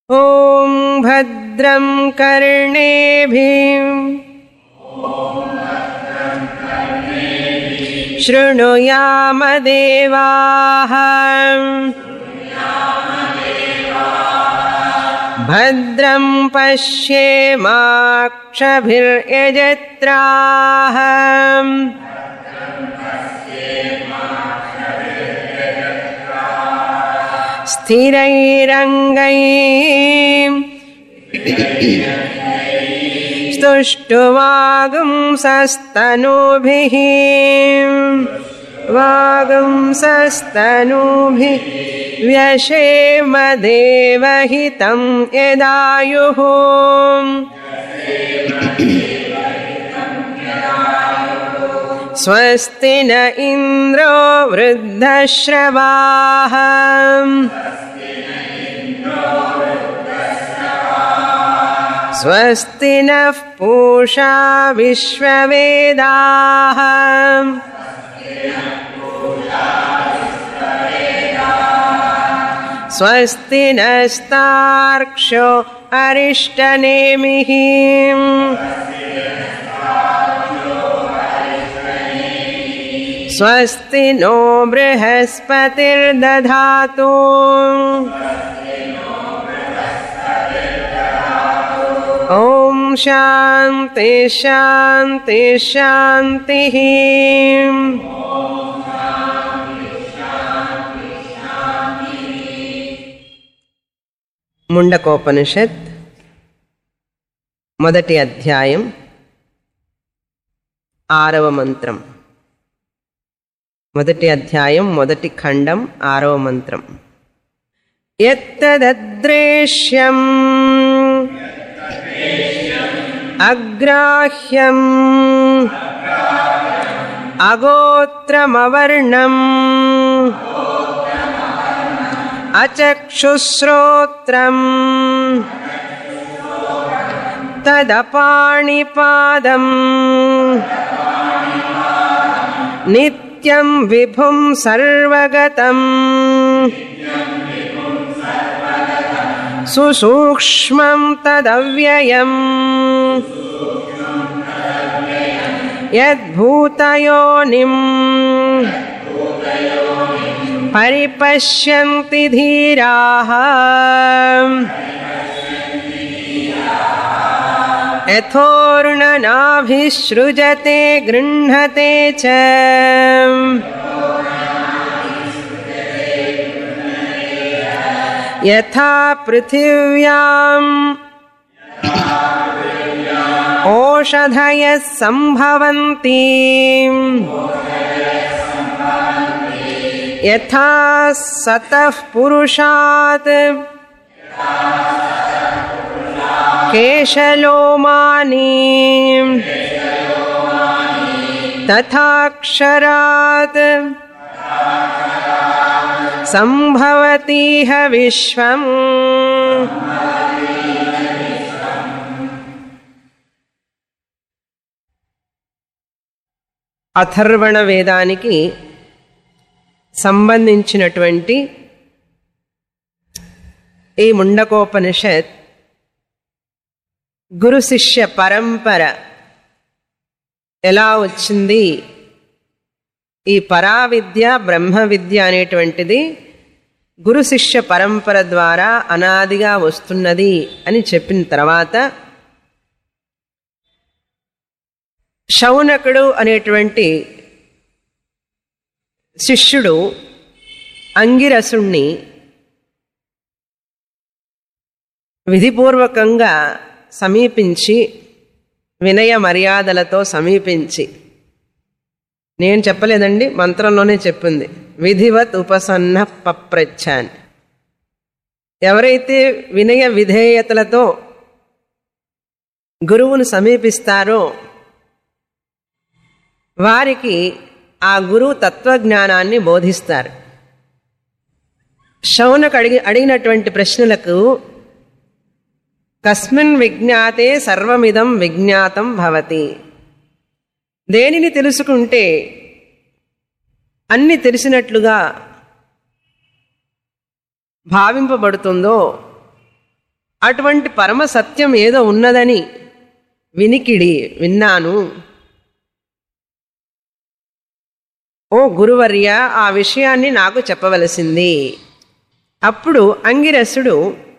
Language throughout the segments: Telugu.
ॐ भद्रं कर्णेभिः शृणुयामदेवाः भद्रं पश्येमाक्षभिर्यजत्राः स्थिरैरङ्गैः स्तुष्टुवागुंसस्तनूभिः वागुंसस्तनूभिः व्यशेमदेवहितं यदायुः स्वस्ति न इन्द्रो वृद्धश्रवाः स्वस्ति नः पूषा विश्ववेदाः स्वस्ति नस्तार्क्ष्यो अरिष्टनेमिः स्वस्ति नो बृहस्पतिर्दधातु ॐ शान्ति शान्ति शान्तिः ముండకోపనిషత్ మొదటి అధ్యాయం ఆరవ మంత్రం మొదటి అధ్యాయం మొదటి ఖండం ఆరవ మంత్రం ఎత్తదద్రేశ్యం అగ్రాహ్యం అగోత్రమవర్ణం అచక్షుశ్రోత్రం తదపాణిపాదం నిత్యం విభుం సర్వగతం సుసూక్ష్మం తదవ్యయం యద్భూతయోనిం పరిపశ్యంతి ధీరాः యథోర్ణనాభిసృజతే గృహ్ణతే చ యథా పృథివ్యాం ఓషధయः సంభవంతి యథా సతః పురుషాత్ కేశలోమాని తథాక్షరాత్ సంభవతీహ విశ్వం అథర్వణ వేదానికి సంబంధించినటువంటి ఈ ముండకోపనిషత్ గురు శిష్య పరంపర ఎలా వచ్చింది ఈ పరావిద్య బ్రహ్మ విద్య అనేటువంటిది గురు శిష్య పరంపర ద్వారా అనాదిగా వస్తున్నది అని చెప్పిన తర్వాత శౌనకుడు అనేటువంటి శిష్యుడు అంగిరసుణ్ణి విధిపూర్వకంగా సమీపించి వినయ మర్యాదలతో సమీపించి నేను చెప్పలేదండి మంత్రంలోనే చెప్పింది విధివత్ ఉపసన్న పప్రచ్ఛాన్ ఎవరైతే వినయ విధేయతలతో గురువును సమీపిస్తారో వారికి ఆ గురువు తత్వజ్ఞానాన్ని బోధిస్తారు శౌనకు అడిగి అడిగినటువంటి ప్రశ్నలకు కస్మిన్ విజ్ఞాతే సర్వమిదం విజ్ఞాతం భవతి దేనిని తెలుసుకుంటే అన్ని తెలిసినట్లుగా భావింపబడుతుందో అటువంటి పరమ సత్యం ఏదో ఉన్నదని వినికిడి విన్నాను ఓ గురువర్య ఆ విషయాన్ని నాకు చెప్పవలసింది అప్పుడు అంగిరసుడు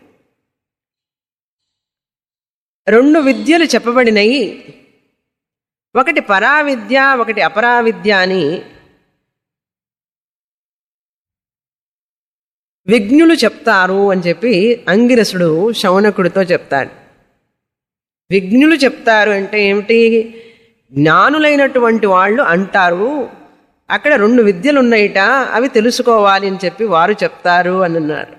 రెండు విద్యలు చెప్పబడినయి ఒకటి పరావిద్య ఒకటి అపరావిద్య అని విజ్ఞులు చెప్తారు అని చెప్పి అంగిరసుడు శౌనకుడితో చెప్తాడు విజ్ఞులు చెప్తారు అంటే ఏమిటి జ్ఞానులైనటువంటి వాళ్ళు అంటారు అక్కడ రెండు విద్యలు ఉన్నాయిట అవి తెలుసుకోవాలి అని చెప్పి వారు చెప్తారు అని అన్నారు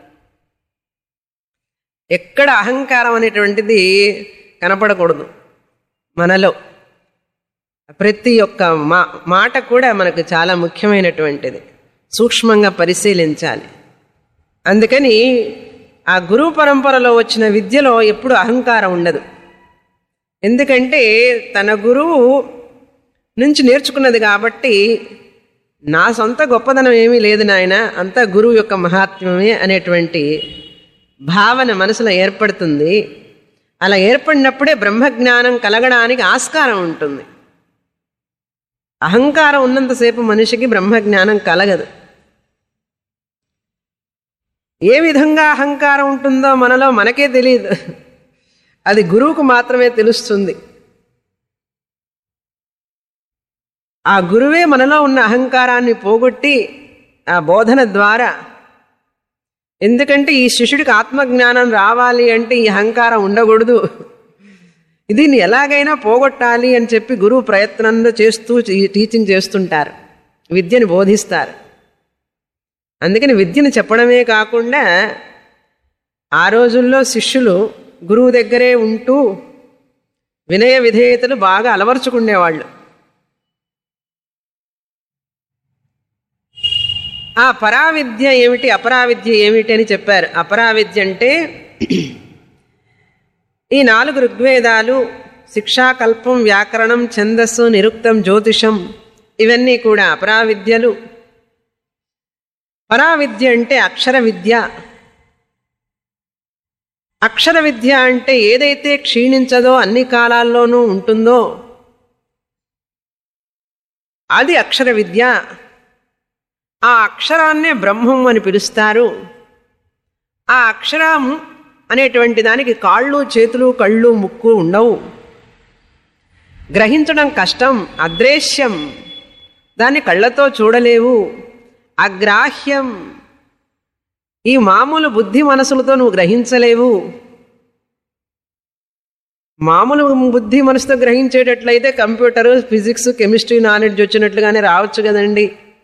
ఎక్కడ అహంకారం అనేటువంటిది కనపడకూడదు మనలో ప్రతి ఒక్క మా మాట కూడా మనకు చాలా ముఖ్యమైనటువంటిది సూక్ష్మంగా పరిశీలించాలి అందుకని ఆ గురు పరంపరలో వచ్చిన విద్యలో ఎప్పుడు అహంకారం ఉండదు ఎందుకంటే తన గురువు నుంచి నేర్చుకున్నది కాబట్టి నా సొంత గొప్పదనం ఏమీ లేదు నాయన అంతా గురువు యొక్క మహాత్మ్యమే అనేటువంటి భావన మనసులో ఏర్పడుతుంది అలా ఏర్పడినప్పుడే బ్రహ్మజ్ఞానం కలగడానికి ఆస్కారం ఉంటుంది అహంకారం ఉన్నంతసేపు మనిషికి బ్రహ్మజ్ఞానం కలగదు ఏ విధంగా అహంకారం ఉంటుందో మనలో మనకే తెలియదు అది గురువుకు మాత్రమే తెలుస్తుంది ఆ గురువే మనలో ఉన్న అహంకారాన్ని పోగొట్టి ఆ బోధన ద్వారా ఎందుకంటే ఈ శిష్యుడికి ఆత్మజ్ఞానం రావాలి అంటే ఈ అహంకారం ఉండకూడదు దీన్ని ఎలాగైనా పోగొట్టాలి అని చెప్పి గురువు ప్రయత్నంలో చేస్తూ టీచింగ్ చేస్తుంటారు విద్యను బోధిస్తారు అందుకని విద్యను చెప్పడమే కాకుండా ఆ రోజుల్లో శిష్యులు గురువు దగ్గరే ఉంటూ వినయ విధేయతలు బాగా అలవర్చుకునేవాళ్ళు ఆ పరావిద్య ఏమిటి అపరావిద్య ఏమిటి అని చెప్పారు అపరావిద్య అంటే ఈ నాలుగు ఋగ్వేదాలు శిక్షాకల్పం వ్యాకరణం ఛందస్సు నిరుక్తం జ్యోతిషం ఇవన్నీ కూడా అపరావిద్యలు పరావిద్య అంటే అక్షర విద్య అక్షర విద్య అంటే ఏదైతే క్షీణించదో అన్ని కాలాల్లోనూ ఉంటుందో అది అక్షర విద్య ఆ అక్షరాన్నే బ్రహ్మం అని పిలుస్తారు ఆ అక్షరం అనేటువంటి దానికి కాళ్ళు చేతులు కళ్ళు ముక్కు ఉండవు గ్రహించడం కష్టం అద్రేశ్యం దాన్ని కళ్ళతో చూడలేవు అగ్రాహ్యం ఈ మామూలు బుద్ధి మనసులతో నువ్వు గ్రహించలేవు మామూలు బుద్ధి మనసుతో గ్రహించేటట్లయితే కంప్యూటర్ ఫిజిక్స్ కెమిస్ట్రీ నాలెడ్జ్ వచ్చినట్లుగానే రావచ్చు కదండి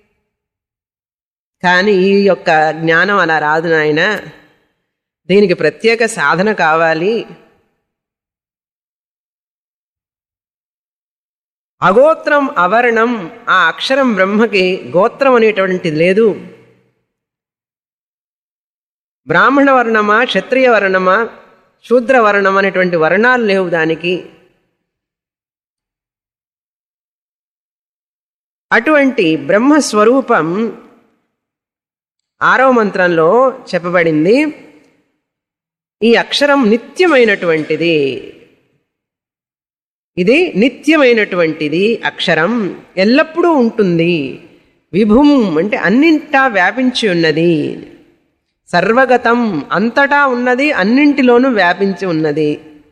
కానీ ఈ యొక్క జ్ఞానం అలా రాదు నాయన దీనికి ప్రత్యేక సాధన కావాలి అగోత్రం అవర్ణం ఆ అక్షరం బ్రహ్మకి గోత్రం అనేటువంటిది లేదు బ్రాహ్మణ వర్ణమా క్షత్రియ వర్ణమా శూద్ర వర్ణం అనేటువంటి వర్ణాలు లేవు దానికి అటువంటి బ్రహ్మస్వరూపం ఆరవ మంత్రంలో చెప్పబడింది ఈ అక్షరం నిత్యమైనటువంటిది ఇది నిత్యమైనటువంటిది అక్షరం ఎల్లప్పుడూ ఉంటుంది విభుం అంటే అన్నింటా వ్యాపించి ఉన్నది సర్వగతం అంతటా ఉన్నది అన్నింటిలోనూ వ్యాపించి ఉన్నది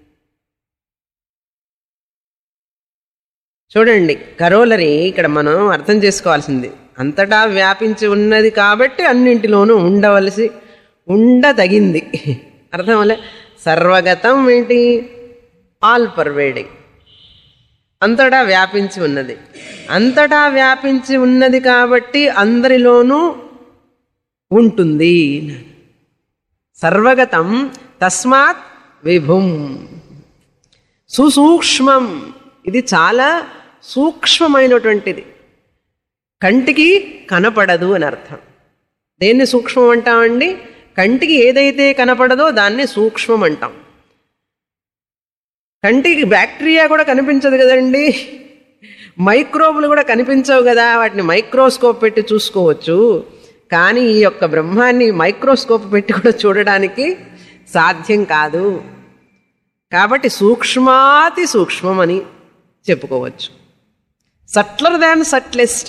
చూడండి కరోలరి ఇక్కడ మనం అర్థం చేసుకోవాల్సింది అంతటా వ్యాపించి ఉన్నది కాబట్టి అన్నింటిలోనూ ఉండవలసి ఉండదగింది అర్థం వల్ల సర్వగతం ఏంటి ఆల్ పర్వేడింగ్ అంతటా వ్యాపించి ఉన్నది అంతటా వ్యాపించి ఉన్నది కాబట్టి అందరిలోనూ ఉంటుంది సర్వగతం తస్మాత్ విభుం సుసూక్ష్మం ఇది చాలా సూక్ష్మమైనటువంటిది కంటికి కనపడదు అని అర్థం దేన్ని సూక్ష్మం అంటామండి కంటికి ఏదైతే కనపడదో దాన్ని సూక్ష్మం అంటాం కంటికి బ్యాక్టీరియా కూడా కనిపించదు కదండి మైక్రోబులు కూడా కనిపించవు కదా వాటిని మైక్రోస్కోప్ పెట్టి చూసుకోవచ్చు కానీ ఈ యొక్క బ్రహ్మాన్ని మైక్రోస్కోప్ పెట్టి కూడా చూడడానికి సాధ్యం కాదు కాబట్టి సూక్ష్మాతి సూక్ష్మం అని చెప్పుకోవచ్చు సట్లర్ దాన్ సట్లెస్ట్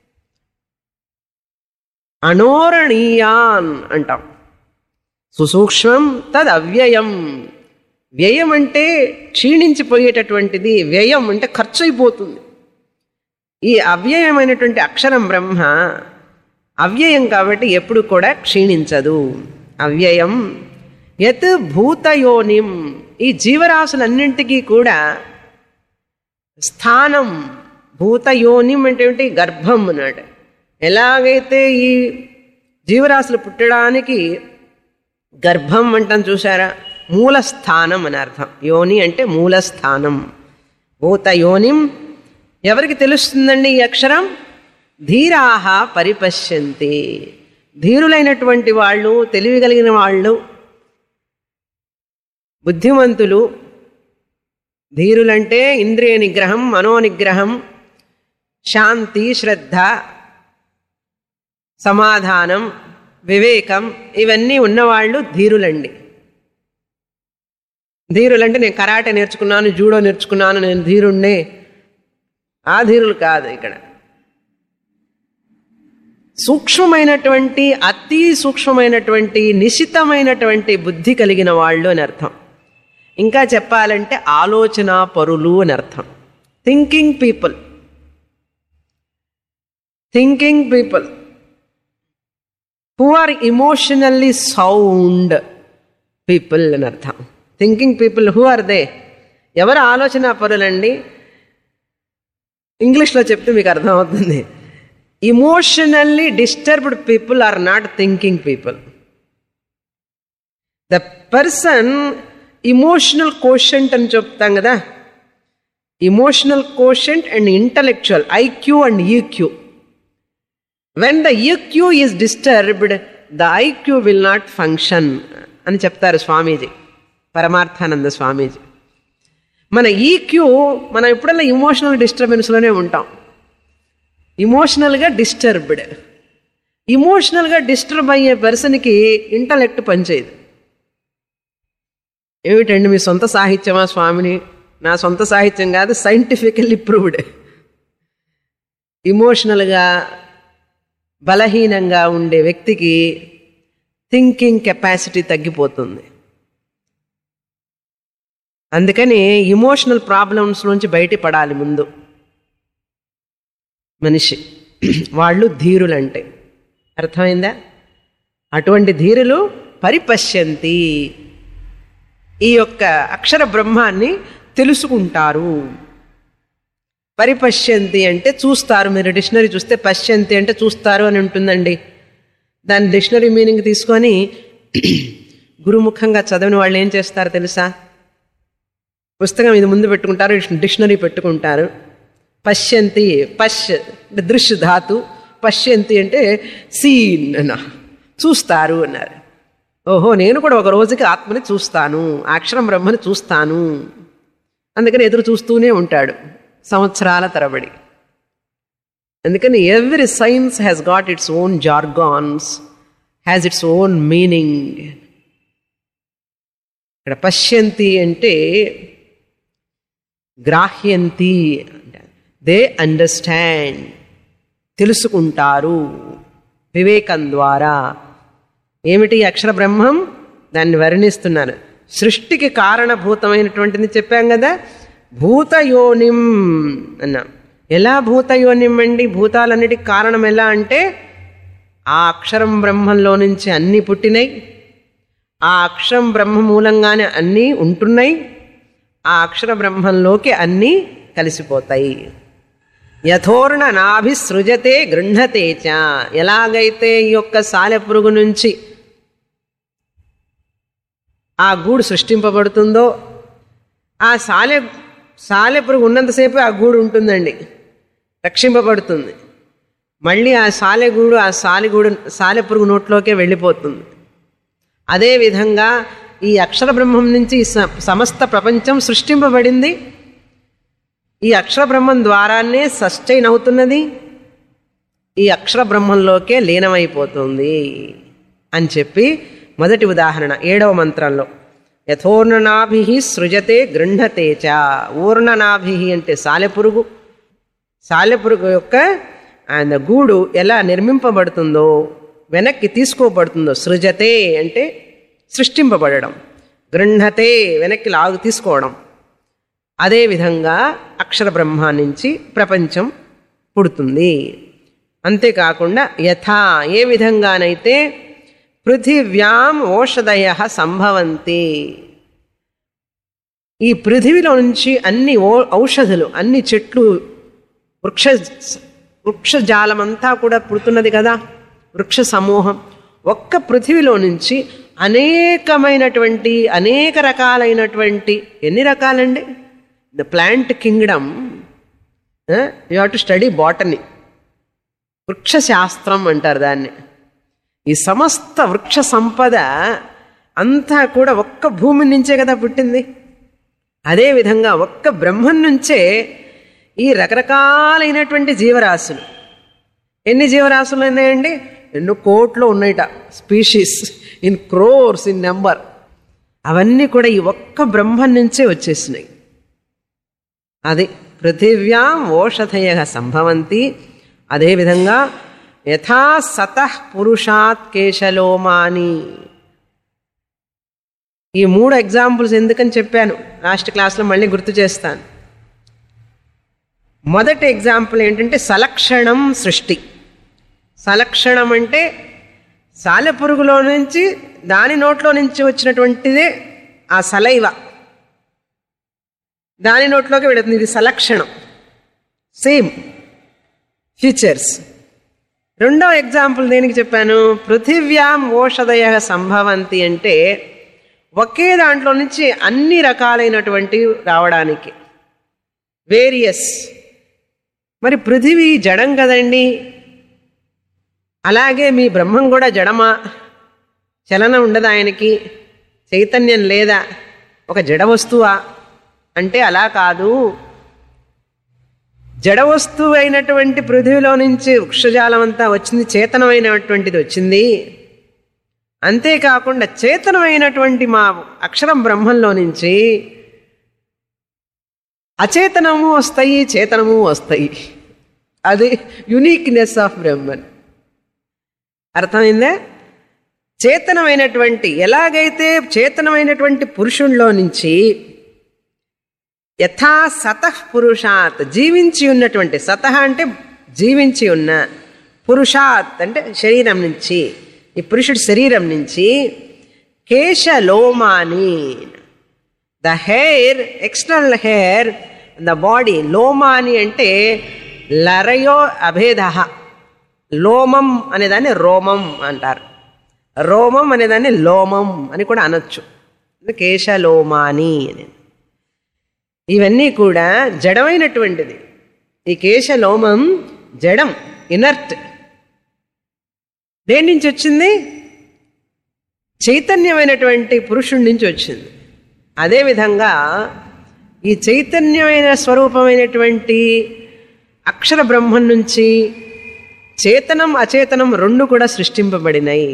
అణోరణీయాన్ అంటాం సుసూక్ష్మం తద్ అవ్యయం వ్యయం అంటే క్షీణించిపోయేటటువంటిది వ్యయం అంటే ఖర్చు అయిపోతుంది ఈ అవ్యయమైనటువంటి అక్షరం బ్రహ్మ అవ్యయం కాబట్టి ఎప్పుడు కూడా క్షీణించదు అవ్యయం యత్ భూతయోనిం ఈ జీవరాశులన్నింటికీ కూడా స్థానం భూతయోనిం అంటే ఏంటి గర్భం అన్నాడు ఎలాగైతే ఈ జీవరాశులు పుట్టడానికి గర్భం అంటాం చూసారా మూలస్థానం అని అర్థం యోని అంటే మూలస్థానం భూత యోనిం ఎవరికి తెలుస్తుందండి ఈ అక్షరం ధీరాహ పరిపశ్యంతి ధీరులైనటువంటి వాళ్ళు తెలివి కలిగిన వాళ్ళు బుద్ధిమంతులు ధీరులంటే ఇంద్రియ నిగ్రహం మనోనిగ్రహం శాంతి శ్రద్ధ సమాధానం వివేకం ఇవన్నీ ఉన్నవాళ్ళు ధీరులండి ధీరులంటే నేను కరాటే నేర్చుకున్నాను జూడో నేర్చుకున్నాను నేను ధీరుణ్ణే ఆ ధీరులు కాదు ఇక్కడ సూక్ష్మమైనటువంటి అతి సూక్ష్మమైనటువంటి నిశితమైనటువంటి బుద్ధి కలిగిన వాళ్ళు అని అర్థం ఇంకా చెప్పాలంటే ఆలోచన పరులు అని అర్థం thinking people thinking people who are emotionally sound people అని అర్థం thinking people who are they ఎవరు ఆలోచన పరులండి ఇంగ్లీష్లో చెప్తే మీకు అర్థమవుతుంది emotionally disturbed people are not thinking people the person emotional quotient అని చెప్తాం కదా emotional quotient and intellectual IQ and EQ when the EQ is disturbed the IQ will not function అని చెప్తారు స్వామీజీ పరమార్థానంద స్వామీజీ మన ఈక్యూ మనం ఎప్పుడల్లా ఇమోషనల్ డిస్టర్బెన్స్లోనే ఉంటాం ఇమోషనల్గా డిస్టర్బ్డ్ ఇమోషనల్గా డిస్టర్బ్ అయ్యే పర్సన్కి ఇంటలెక్ట్ పనిచేయదు ఏమిటండి మీ సొంత సాహిత్యమా స్వామిని నా సొంత సాహిత్యం కాదు సైంటిఫికల్లీ ప్రూవ్డ్ ఇమోషనల్గా బలహీనంగా ఉండే వ్యక్తికి థింకింగ్ కెపాసిటీ తగ్గిపోతుంది అందుకని ఇమోషనల్ ప్రాబ్లమ్స్ నుంచి బయటపడాలి ముందు మనిషి వాళ్ళు ధీరులంటే అర్థమైందా అటువంటి ధీరులు పరిపశ్యంతి ఈ యొక్క అక్షర బ్రహ్మాన్ని తెలుసుకుంటారు పరిపశ్యంతి అంటే చూస్తారు మీరు డిక్షనరీ చూస్తే పశ్యంతి అంటే చూస్తారు అని ఉంటుందండి దాని డిక్షనరీ మీనింగ్ తీసుకొని గురుముఖంగా చదివిన వాళ్ళు ఏం చేస్తారు తెలుసా పుస్తకం ఇది ముందు పెట్టుకుంటారు డిక్షనరీ పెట్టుకుంటారు పశ్యంతి పశ్ అంటే దృశ్య ధాతు పశ్యంతి అంటే సీన్ అన్న చూస్తారు అన్నారు ఓహో నేను కూడా ఒక రోజుకి ఆత్మని చూస్తాను అక్షరం బ్రహ్మని చూస్తాను అందుకని ఎదురు చూస్తూనే ఉంటాడు సంవత్సరాల తరబడి అందుకని every science has got its own jargons has its own meaning ఇక్కడ పశ్యంతి అంటే గ్రాహ్యంతి దే అండర్స్టాండ్ తెలుసుకుంటారు వివేకం ద్వారా ఏమిటి అక్షర బ్రహ్మం దాన్ని వర్ణిస్తున్నాను సృష్టికి కారణభూతమైనటువంటిది చెప్పాం కదా భూతయోనిం అన్నాం ఎలా భూతయోనిం అండి భూతాలన్నిటికి కారణం ఎలా అంటే ఆ అక్షరం బ్రహ్మంలో నుంచి అన్నీ పుట్టినాయి ఆ అక్షరం బ్రహ్మ మూలంగానే అన్నీ ఉంటున్నాయి ఆ అక్షర బ్రహ్మంలోకి అన్నీ కలిసిపోతాయి యథోర్ణ నాభిసృజతే గృహతే చ ఎలాగైతే ఈ యొక్క సాలెపురుగు నుంచి ఆ గూడు సృష్టింపబడుతుందో ఆ సాలె సాలెపురుగు ఉన్నంతసేపు ఆ గూడు ఉంటుందండి రక్షింపబడుతుంది మళ్ళీ ఆ సాలెగూడు ఆ సాలెగూడు సాలెపురుగు నోట్లోకే వెళ్ళిపోతుంది అదేవిధంగా ఈ అక్షర బ్రహ్మం నుంచి ఈ స- సమస్త ప్రపంచం సృష్టింపబడింది ఈ అక్షర బ్రహ్మం ద్వారానే సస్టైన్ అవుతున్నది ఈ అక్షర బ్రహ్మంలోకే లీనమైపోతుంది అని చెప్పి మొదటి ఉదాహరణ ఏడవ మంత్రంలో యథోర్ణనాభి సృజతే గృహతే చ ఊర్ణనాభి అంటే సాలెపురుగు సాలెపురుగు యొక్క ఆయన గూడు ఎలా నిర్మింపబడుతుందో వెనక్కి తీసుకోబడుతుందో సృజతే అంటే సృష్టింపబడడం గృహతే వెనక్కి లాగు తీసుకోవడం అదేవిధంగా అక్షర బ్రహ్మ నుంచి ప్రపంచం పుడుతుంది అంతేకాకుండా యథా ఏ విధంగానైతే పృథివ్యాం ఓషధయ సంభవంతి ఈ పృథివిలో నుంచి అన్ని ఓ ఔషధులు అన్ని చెట్లు వృక్ష వృక్షజాలమంతా కూడా పుడుతున్నది కదా వృక్ష సమూహం ఒక్క పృథివిలో నుంచి అనేకమైనటువంటి అనేక రకాలైనటువంటి ఎన్ని రకాలండి the plant kingdom you have to study botany వృక్షశాస్త్రం అంటారు దాన్ని ఈ సమస్త వృక్ష సంపద అంతా కూడా ఒక్క భూమి నుంచే కదా పుట్టింది అదేవిధంగా ఒక్క బ్రహ్మం నుంచే ఈ రకరకాలైనటువంటి జీవరాశులు ఎన్ని జీవరాశులు ఉన్నాయండి ఎన్నో కోట్లు ఉన్నాయిట species in crores in number అవన్నీ కూడా ఈ ఒక్క బ్రహ్మం నుంచే వచ్చేసినాయి అది పృథివ్యాం ఓషధయ సంభవంతి అదేవిధంగా యథా సతః పురుషాత్ కేశలోమాని ఈ మూడు ఎగ్జాంపుల్స్ ఎందుకని చెప్పాను లాస్ట్ క్లాస్లో మళ్ళీ గుర్తు చేస్తాను మొదటి ఎగ్జాంపుల్ ఏంటంటే సలక్షణం సృష్టి సలక్షణం అంటే సాలెపురుగులో నుంచి దాని నోట్లో నుంచి వచ్చినటువంటిదే ఆ సలైవ దాని నోట్లోకి వెళుతుంది ఇది సలక్షణం సేమ్ ఫీచర్స్ రెండవ ఎగ్జాంపుల్ దేనికి చెప్పాను పృథివ్యాం ఓషధయ సంభవంతి అంటే ఒకే దాంట్లో నుంచి అన్ని రకాలైనటువంటి రావడానికి వేరియస్ మరి పృథివీ జడం కదండి అలాగే మీ బ్రహ్మం కూడా జడమా చలనం ఉండదా ఆయనకి చైతన్యం లేదా ఒక జడ వస్తువా అంటే అలా కాదు జడ వస్తువు అయినటువంటి పృథివిలో నుంచి వృక్షజాలం అంతా వచ్చింది చేతనమైనటువంటిది వచ్చింది అంతేకాకుండా చేతనమైనటువంటి మా అక్షరం బ్రహ్మంలో నుంచి అచేతనము వస్తాయి చేతనము వస్తాయి అది యునీక్నెస్ ఆఫ్ బ్రహ్మన్ అర్థమైందా చేతనమైనటువంటి ఎలాగైతే చేతనమైనటువంటి పురుషుల్లో నుంచి యథా సతః పురుషాత్ జీవించి ఉన్నటువంటి సతః అంటే జీవించి ఉన్న పురుషాత్ అంటే శరీరం నుంచి ఈ పురుషుడి శరీరం నుంచి కేశలోమాని the hair external hair the body లోమాని అంటే లరయో అభేద లోమం అనేదాన్ని రోమం అంటారు రోమం అనేదాన్ని లోమం అని కూడా అనొచ్చు కేశలోమాని అని ఇవన్నీ కూడా జడమైనటువంటిది ఈ కేశలోమం జడం ఇనర్ట్ దేని నుంచి వచ్చింది చైతన్యమైనటువంటి పురుషుడి నుంచి వచ్చింది అదేవిధంగా ఈ చైతన్యమైన స్వరూపమైనటువంటి అక్షర బ్రహ్మం నుంచి చేతనం అచేతనం రెండు కూడా సృష్టింపబడినాయి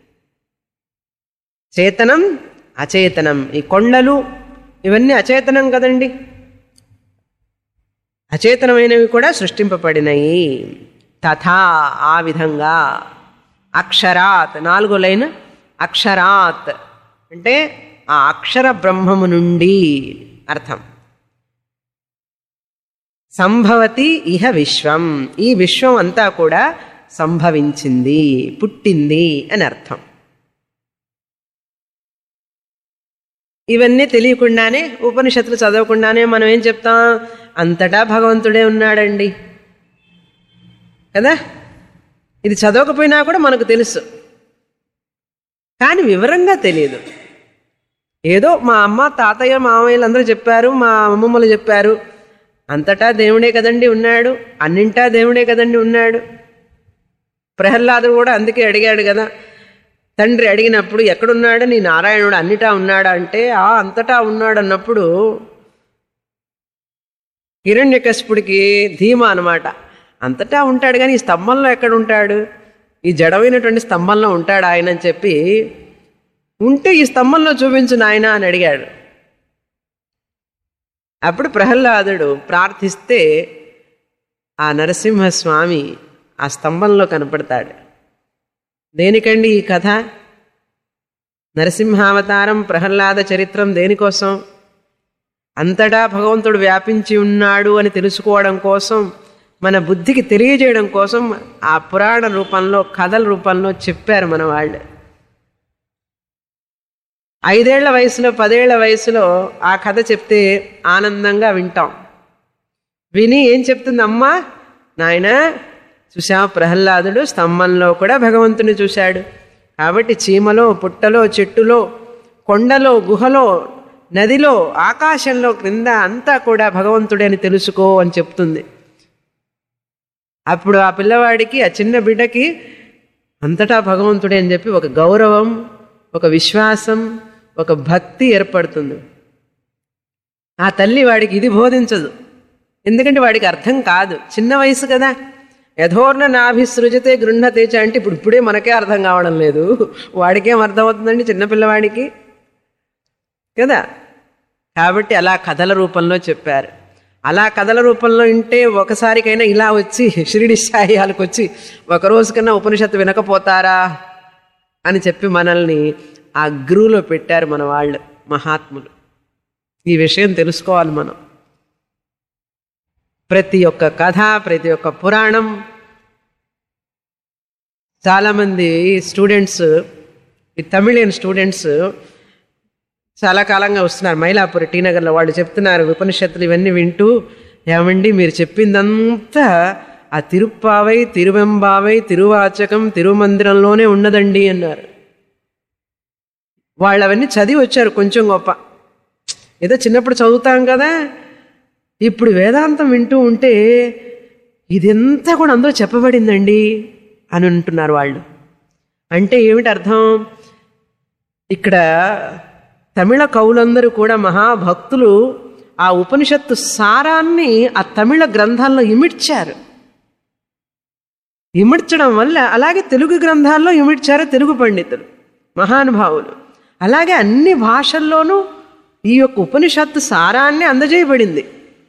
చేతనం అచేతనం ఈ కొండలు ఇవన్నీ అచేతనం కదండి అచేతనమైనవి కూడా సృష్టింపబడినాయి తథా ఆ విధంగా అక్షరాత్ నాలుగో లైన్ అక్షరాత్ అంటే ఆ అక్షర బ్రహ్మము నుండి అర్థం సంభవతి ఇహ విశ్వం ఈ విశ్వం అంతా కూడా సంభవించింది పుట్టింది అని అర్థం ఇవన్నీ తెలియకుండానే ఉపనిషత్తులు చదవకుండానే మనం ఏం చెప్తాం అంతటా భగవంతుడే ఉన్నాడండి కదా ఇది చదవకపోయినా కూడా మనకు తెలుసు కానీ వివరంగా తెలియదు ఏదో మా అమ్మ తాతయ్య మామయ్యలు అందరూ చెప్పారు మా అమ్మమ్మలు చెప్పారు అంతటా దేవుడే కదండి ఉన్నాడు అన్నింటా దేవుడే కదండి ఉన్నాడు ప్రహ్లాదుడు కూడా అందుకే అడిగాడు కదా తండ్రి అడిగినప్పుడు ఎక్కడున్నాడు నీ నారాయణుడు అన్నిటా ఉన్నాడా అంటే ఆ అంతటా ఉన్నాడు అన్నప్పుడు హిరణ్యకశిపుడికి ధీమా అనమాట అంతటా ఉంటాడు కానీ ఈ స్తంభంలో ఎక్కడ ఉంటాడు ఈ జడమైనటువంటి స్తంభంలో ఉంటాడు ఆయన అని చెప్పి ఉంటే ఈ స్తంభంలో చూపించు నాయన అని అడిగాడు అప్పుడు ప్రహ్లాదుడు ప్రార్థిస్తే ఆ నరసింహస్వామి ఆ స్తంభంలో కనపడతాడు దేనికండి ఈ కథ నరసింహావతారం ప్రహ్లాద చరిత్రం దేనికోసం అంతటా భగవంతుడు వ్యాపించి ఉన్నాడు అని తెలుసుకోవడం కోసం మన బుద్ధికి తెలియజేయడం కోసం ఆ పురాణ రూపంలో కథల రూపంలో చెప్పారు మన వాళ్ళు ఐదేళ్ల వయసులో పదేళ్ల వయసులో ఆ కథ చెప్తే ఆనందంగా వింటాం విని ఏం చెప్తుంది అమ్మా నాయన చూసా ప్రహ్లాదుడు స్తంభంలో కూడా భగవంతుని చూశాడు కాబట్టి చీమలో పుట్టలో చెట్టులో కొండలో గుహలో నదిలో ఆకాశంలో క్రింద అంతా కూడా భగవంతుడే అని తెలుసుకో అని చెప్తుంది అప్పుడు ఆ పిల్లవాడికి ఆ చిన్న బిడ్డకి అంతటా భగవంతుడే అని చెప్పి ఒక గౌరవం ఒక విశ్వాసం ఒక భక్తి ఏర్పడుతుంది ఆ తల్లి వాడికి ఇది బోధించదు ఎందుకంటే వాడికి అర్థం కాదు చిన్న వయసు కదా యథోర్ణ నాభిసృజతే గృహతేచ అంటే ఇప్పుడు ఇప్పుడే మనకే అర్థం కావడం లేదు వాడికేం అర్థమవుతుందండి చిన్నపిల్లవాడికి కదా కాబట్టి అలా కథల రూపంలో చెప్పారు అలా కథల రూపంలో ఉంటే ఒకసారికైనా ఇలా వచ్చి షిరిడి సాయాలకు వచ్చి ఒక రోజు కన్నా ఉపనిషత్తు వినకపోతారా అని చెప్పి మనల్ని ఆ గురువులో పెట్టారు మన వాళ్ళు మహాత్ములు ఈ విషయం తెలుసుకోవాలి మనం ప్రతి ఒక్క కథ ప్రతి ఒక్క పురాణం చాలామంది స్టూడెంట్స్ ఈ తమిళియన్ స్టూడెంట్స్ చాలా కాలంగా వస్తున్నారు మైలాపూర్ టీ నగర్లో వాళ్ళు చెప్తున్నారు ఉపనిషత్తులు ఇవన్నీ వింటూ ఏమండి మీరు చెప్పిందంతా ఆ తిరుప్పావై తిరువెంబావై తిరువాచకం తిరుమందిరంలోనే ఉన్నదండి అన్నారు వాళ్ళు అవన్నీ చదివి వచ్చారు కొంచెం గొప్ప ఏదో చిన్నప్పుడు చదువుతాం కదా ఇప్పుడు వేదాంతం వింటూ ఉంటే ఇదంతా కూడా అందులో చెప్పబడిందండి అని అంటున్నారు వాళ్ళు అంటే ఏమిటి అర్థం ఇక్కడ తమిళ కవులందరూ కూడా మహాభక్తులు ఆ ఉపనిషత్తు సారాన్ని ఆ తమిళ గ్రంథాల్లో ఇమిడ్చారు ఇమిడ్చడం వల్ల అలాగే తెలుగు గ్రంథాల్లో ఇమిడ్చారు తెలుగు పండితులు మహానుభావులు అలాగే అన్ని భాషల్లోనూ ఈ యొక్క ఉపనిషత్తు సారాన్ని అందజేయబడింది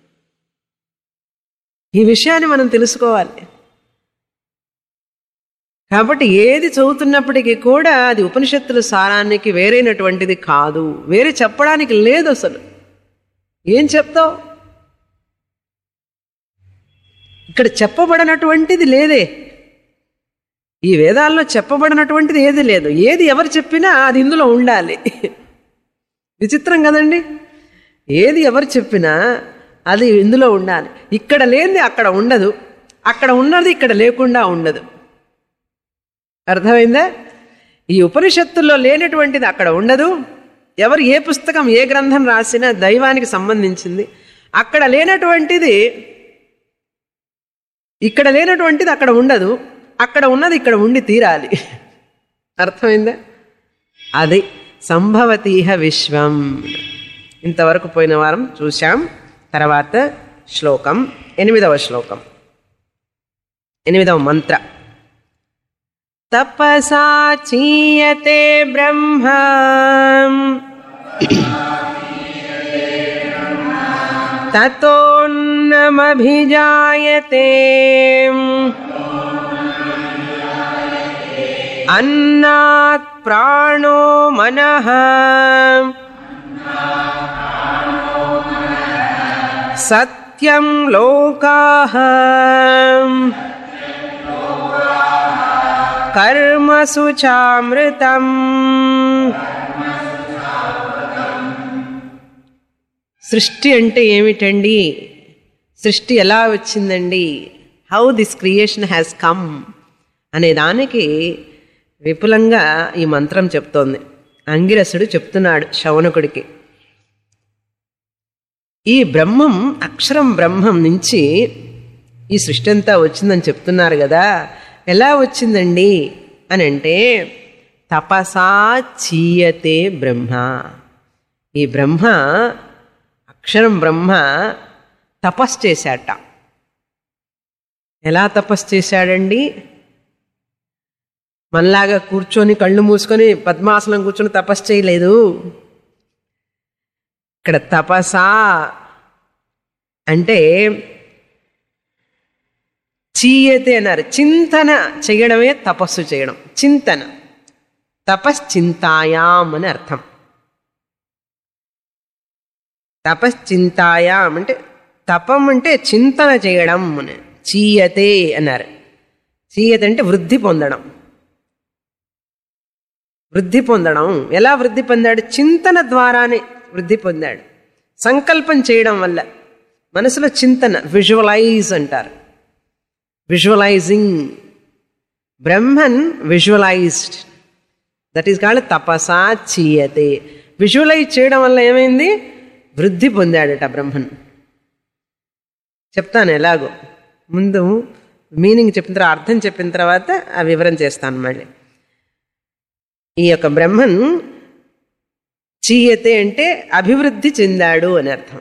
ఈ విషయాన్ని మనం తెలుసుకోవాలి కాబట్టి ఏది చదువుతున్నప్పటికీ కూడా అది ఉపనిషత్తుల సారానికి వేరైనటువంటిది కాదు వేరే చెప్పడానికి లేదు అసలు ఏం చెప్తావు ఇక్కడ చెప్పబడినటువంటిది లేదే ఈ వేదాల్లో చెప్పబడినటువంటిది ఏది లేదు ఏది ఎవరు చెప్పినా అది ఇందులో ఉండాలి విచిత్రం కదండి ఏది ఎవరు చెప్పినా అది ఇందులో ఉండాలి ఇక్కడ లేనిది అక్కడ ఉండదు అక్కడ ఉన్నది ఇక్కడ లేకుండా ఉండదు అర్థమైందా ఈ ఉపనిషత్తుల్లో లేనటువంటిది అక్కడ ఉండదు ఎవరు ఏ పుస్తకం ఏ గ్రంథం రాసినా దైవానికి సంబంధించింది అక్కడ లేనటువంటిది ఇక్కడ లేనటువంటిది అక్కడ ఉండదు అక్కడ ఉన్నది ఇక్కడ ఉండి తీరాలి అర్థమైందా అది సంభవతీహ విశ్వం ఇంతవరకు పోయిన వారం చూశాం తర్వాత శ్లోకం ఎనిమిదవ శ్లోకం ఎనిమిదవ మంత్ర తపసా చీయతే బ్రహ్మ తతోన్నమభిజాయతే అన్నాత్ ప్రాణో మనః సత్యం లోకాః కర్మసు చామృతం సృష్టి అంటే ఏమిటండి సృష్టి ఎలా వచ్చిందండి how this creation has come అనే దానికి విపులంగా ఈ మంత్రం చెప్తోంది అంగిరసుడు చెప్తున్నాడు శౌనకుడికి ఈ బ్రహ్మం అక్షరం బ్రహ్మం నుంచి ఈ సృష్టి అంతా వచ్చిందని చెప్తున్నారు కదా ఎలా వచ్చిందండి అని అంటే తపసా చీయతే బ్రహ్మ ఈ బ్రహ్మ అక్షరం బ్రహ్మ తపస్ చేశాట ఎలా తపస్ చేశాడండి మనలాగా కూర్చొని కళ్ళు మూసుకొని పద్మాసనం కూర్చొని తపస్సు చేయలేదు ఇక్కడ తపసా అంటే చీయతే అన్నారు చింతన చేయడమే తపస్సు చేయడం చింతన తపశ్చింతాయాం అని అర్థం తపశ్చింతాయాం అంటే తపం అంటే చింతన చేయడం అని చీయతే అన్నారు చీయత అంటే వృద్ధి పొందడం వృద్ధి పొందడం ఎలా వృద్ధి పొందాడు చింతన ద్వారానే వృద్ధి పొందాడు సంకల్పం చేయడం వల్ల మనసులో చింతన విజువలైజ్ అంటారు visualising Brahman visualised that is called తపసా చీయతే విజువలైజ్ చేయడం వల్ల ఏమైంది వృద్ధి పొందాడట బ్రహ్మన్ చెప్తాను ఎలాగో ముందు మీనింగ్ చెప్పిన తర్వాత అర్థం చెప్పిన తర్వాత ఆ వివరం చేస్తాను మళ్ళీ ఈ యొక్క బ్రహ్మన్ చీయతే అంటే అభివృద్ధి చెందాడు అని అర్థం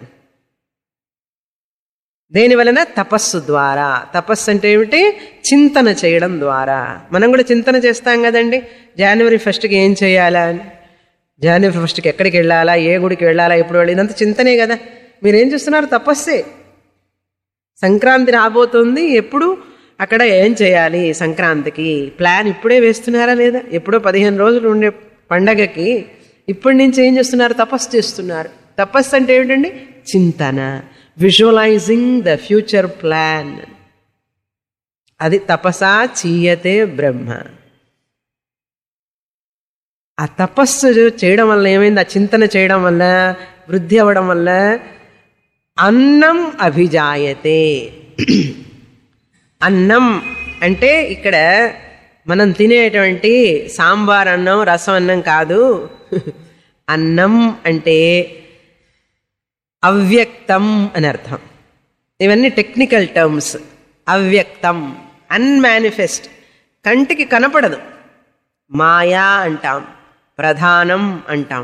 దేని వలన తపస్సు ద్వారా తపస్సు అంటే ఏమిటి చింతన చేయడం ద్వారా మనం కూడా చింతన చేస్తాం కదండి జనవరి ఫస్ట్కి ఏం చేయాలా అని జనవరి ఫస్ట్కి ఎక్కడికి వెళ్ళాలా ఏ గుడికి వెళ్ళాలా ఎప్పుడు వెళ్ళాలి ఇదంతా చింతనే కదా మీరేం చేస్తున్నారు తపస్సే సంక్రాంతి రాబోతుంది ఎప్పుడు అక్కడ ఏం చేయాలి సంక్రాంతికి ప్లాన్ ఇప్పుడే వేస్తున్నారా లేదా ఎప్పుడో పదిహేను రోజులు ఉండే పండగకి ఇప్పటి నుంచి ఏం చేస్తున్నారు తపస్సు చేస్తున్నారు తపస్సు అంటే ఏమిటండి చింతన విజువలైజింగ్ ద ఫ్యూచర్ ప్లాన్ అది తపసా చీయతే బ్రహ్మ ఆ తపస్సు చేయడం వల్ల ఏమైంది ఆ చింతన చేయడం వల్ల వృద్ధి అవ్వడం వల్ల అన్నం అభిజాయతే అన్నం అంటే ఇక్కడ మనం తినేటువంటి సాంబార్ అన్నం రసం అన్నం కాదు అన్నం అంటే అవ్యక్తం అని అర్థం ఇవన్నీ టెక్నికల్ టర్మ్స్ అవ్యక్తం అన్మానిఫెస్ట్ కంటికి కనపడదు మాయా అంటాం ప్రధానం అంటాం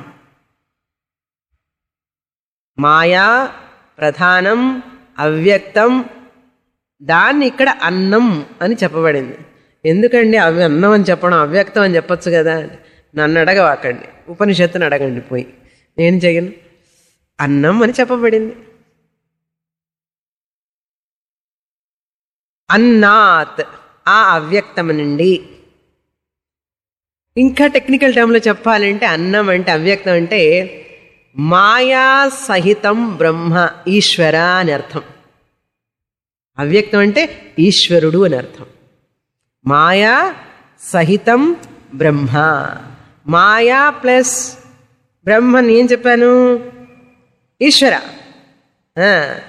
మాయా ప్రధానం అవ్యక్తం దాన్ని ఇక్కడ అన్నం అని చెప్పబడింది ఎందుకండి అవి అన్నం అని చెప్పడం అవ్యక్తం అని చెప్పొచ్చు కదా నన్ను అడగవాకండి ఉపనిషత్తుని అడగండి పోయి నేను చెయ్యను అన్నం అని చెప్పబడింది అన్నాత్ ఆ అవ్యక్తం నుండి ఇంకా టెక్నికల్ టర్మ్లో చెప్పాలంటే అన్నం అంటే అవ్యక్తం అంటే మాయా సహితం బ్రహ్మ ఈశ్వర అని అర్థం అవ్యక్తం అంటే ఈశ్వరుడు అని అర్థం మాయా సహితం బ్రహ్మ మాయా ప్లస్ బ్రహ్మని ఏం చెప్పాను ఈశ్వర ఆ.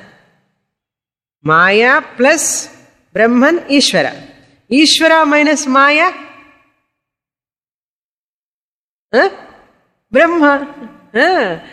మాయా ప్లస్ బ్రహ్మన్ ఈశ్వర ఈశ్వర మైనస్ మాయా ఆ? బ్రహ్మ ఆ.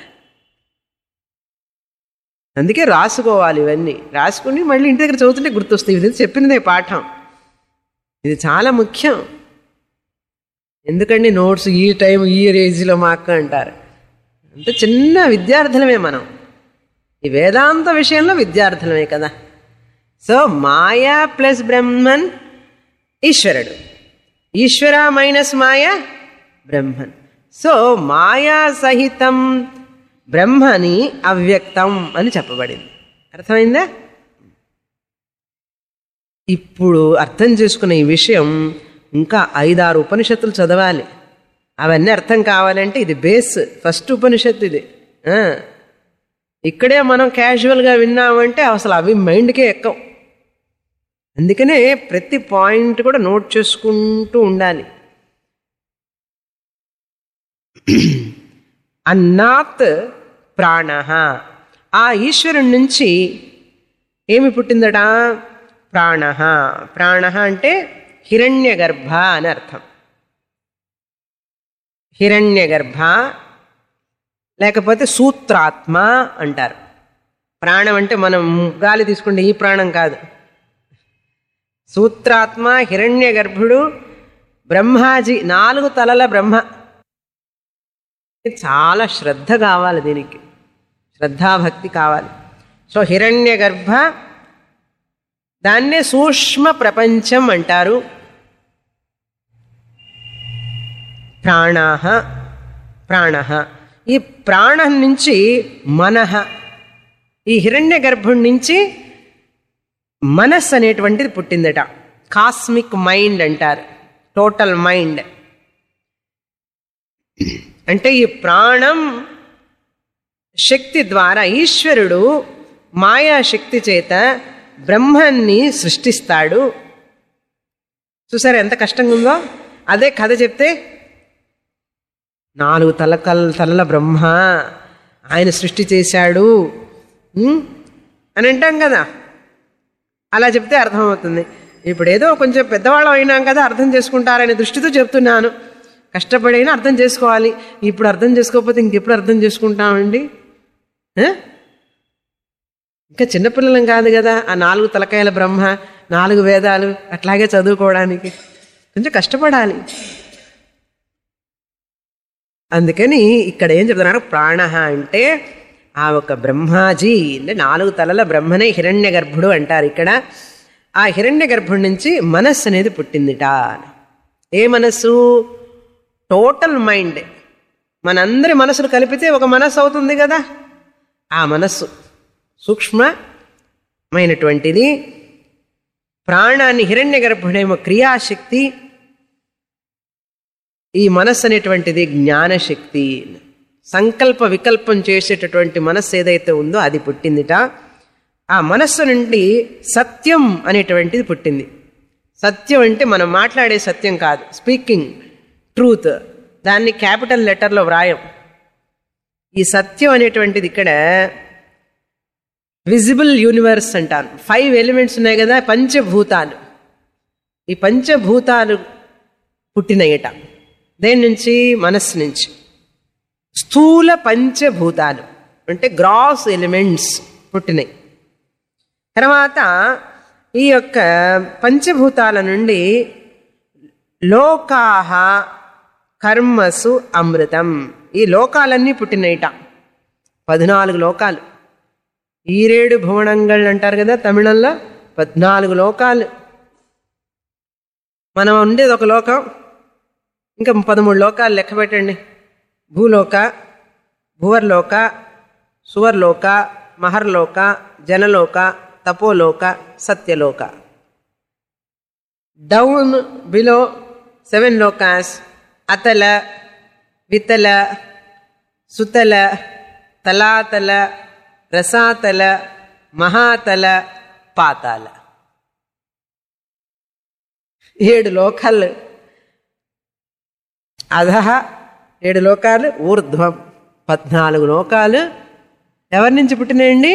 అందుకే రాసుకోవాలి ఇవన్నీ రాసుకుని మళ్ళీ ఇంటి దగ్గర చదువుతుంటే గుర్తొస్తాయి ఇది చెప్పినదే పాఠం ఇది చాలా ముఖ్యం ఎందుకండి నోట్స్ ఈ టైం ఈ రేంజ్లో మాకు అంటారు అంత చిన్న విద్యార్థులమే మనం ఈ వేదాంత విషయంలో విద్యార్థులమే కదా సో మాయా ప్లస్ బ్రహ్మన్ ఈశ్వరుడు ఈశ్వర మైనస్ మాయా బ్రహ్మన్ సో మాయా సహితం బ్రహ్మని అవ్యక్తం అని చెప్పబడింది అర్థమైందా ఇప్పుడు అర్థం చేసుకున్న ఈ విషయం ఇంకా ఐదారు ఉపనిషత్తులు చదవాలి అవన్నీ అర్థం కావాలంటే ఇది బేస్ ఫస్ట్ ఉపనిషత్తు ఇది ఆ. ఇక్కడే మనం క్యాజువల్గా విన్నామంటే అసలు అవి మైండ్కే ఎక్కవు అందుకనే ప్రతి పాయింట్ కూడా నోట్ చేసుకుంటూ ఉండాలి అన్నాత్ ప్రాణ ఆ ఈశ్వరుడి నుంచి ఏమి పుట్టిందట ప్రాణ ప్రాణ అంటే హిరణ్య గర్భ అని అర్థం హిరణ్య గర్భ లేకపోతే సూత్రాత్మ అంటారు ప్రాణం అంటే మనం గాలి తీసుకుంటే ఈ ప్రాణం కాదు సూత్రాత్మ హిరణ్య గర్భుడు బ్రహ్మాజీ నాలుగు తలల బ్రహ్మ చాలా శ్రద్ధ కావాలి దీనికి శ్రద్ధాభక్తి కావాలి సో హిరణ్య గర్భ దాన్నే సూక్ష్మ ప్రపంచం అంటారు ప్రాణాహ ప్రాణ ఈ ప్రాణం నుంచి మనహ ఈ హిరణ్య గర్భం నుంచి మనస్ అనేటువంటిది పుట్టిందట కాస్మిక్ మైండ్ అంటారు టోటల్ మైండ్ అంటే ఈ ప్రాణం శక్తి ద్వారా ఈశ్వరుడు మాయా శక్తి చేత బ్రహ్మాన్ని సృష్టిస్తాడు చూసారా ఎంత కష్టంగా ఉందో అదే కథ చెప్తే నాలుగు తలకల్ తలల బ్రహ్మ ఆయన సృష్టి చేశాడు ఉం? అని అంటాం కదా అలా చెప్తే అర్థమవుతుంది ఇప్పుడు ఏదో కొంచెం పెద్దవాళ్ళం అయినాం కదా అర్థం చేసుకుంటారనే దృష్టితో చెప్తున్నాను కష్టపడైనా అర్థం చేసుకోవాలి ఇప్పుడు అర్థం చేసుకోకపోతే ఇంకెప్పుడు అర్థం చేసుకుంటామండి ఆ? ఇంకా చిన్నపిల్లలం కాదు కదా ఆ నాలుగు తలకాయల బ్రహ్మ నాలుగు వేదాలు అట్లాగే చదువుకోవడానికి కొంచెం కష్టపడాలి అందుకని ఇక్కడ ఏం చెప్తున్నారు ప్రాణ అంటే ఆ ఒక బ్రహ్మాజీ అంటే నాలుగు తలల బ్రహ్మనే హిరణ్య గర్భుడు అంటారు ఇక్కడ ఆ హిరణ్య గర్భుడి నుంచి మనస్సు అనేది పుట్టిందిట ఏ మనస్సు టోటల్ మైండ్ మనందరి మనసులు కలిపితే ఒక మనస్సు అవుతుంది కదా ఆ మనస్సు సూక్ష్మమైనటువంటిది ప్రాణాన్ని హిరణ్య గర్భుడేమో క్రియాశక్తి ఈ మనస్సు అనేటువంటిది జ్ఞానశక్తి సంకల్ప వికల్పం చేసేటటువంటి మనస్సు ఏదైతే ఉందో అది పుట్టిందిట ఆ మనస్సు నుండి సత్యం అనేటువంటిది పుట్టింది సత్యం అంటే మనం మాట్లాడే సత్యం కాదు స్పీకింగ్ ట్రూత్ దాన్ని క్యాపిటల్ లెటర్లో వ్రాయం ఈ సత్యం అనేటువంటిది ఇక్కడ విజిబుల్ యూనివర్స్ అంటాను ఫైవ్ ఎలిమెంట్స్ ఉన్నాయి కదా పంచభూతాలు ఈ పంచభూతాలు పుట్టినయట దేని నుంచి మనస్సు నుంచి స్థూల పంచభూతాలు అంటే గ్రాస్ ఎలిమెంట్స్ పుట్టినాయి తర్వాత ఈ యొక్క పంచభూతాల నుండి లోకాహ కర్మసు అమృతం ఈ లోకాలన్నీ పుట్టినయట పద్నాలుగు లోకాలు ఈరేడు భువనంగళ్ళు అంటారు కదా తమిళంలో పద్నాలుగు లోకాలు మనం ఉండేది ఒక లోకం ఇంకా పదమూడు లోకాలు లెక్క పెట్టండి Bhuloka Bhuvarloka Suvarloka Maharloka Janaloka Tapoloka Satyaloka down below seven lokas Atala Vitala Sutala Talatala Rasatala Mahatala Patala ఏడు లోకాలు అధహ ఏడు లోకాలు ఊర్ధ్వం పద్నాలుగు లోకాలు ఎవరి నుంచి పుట్టినాయండి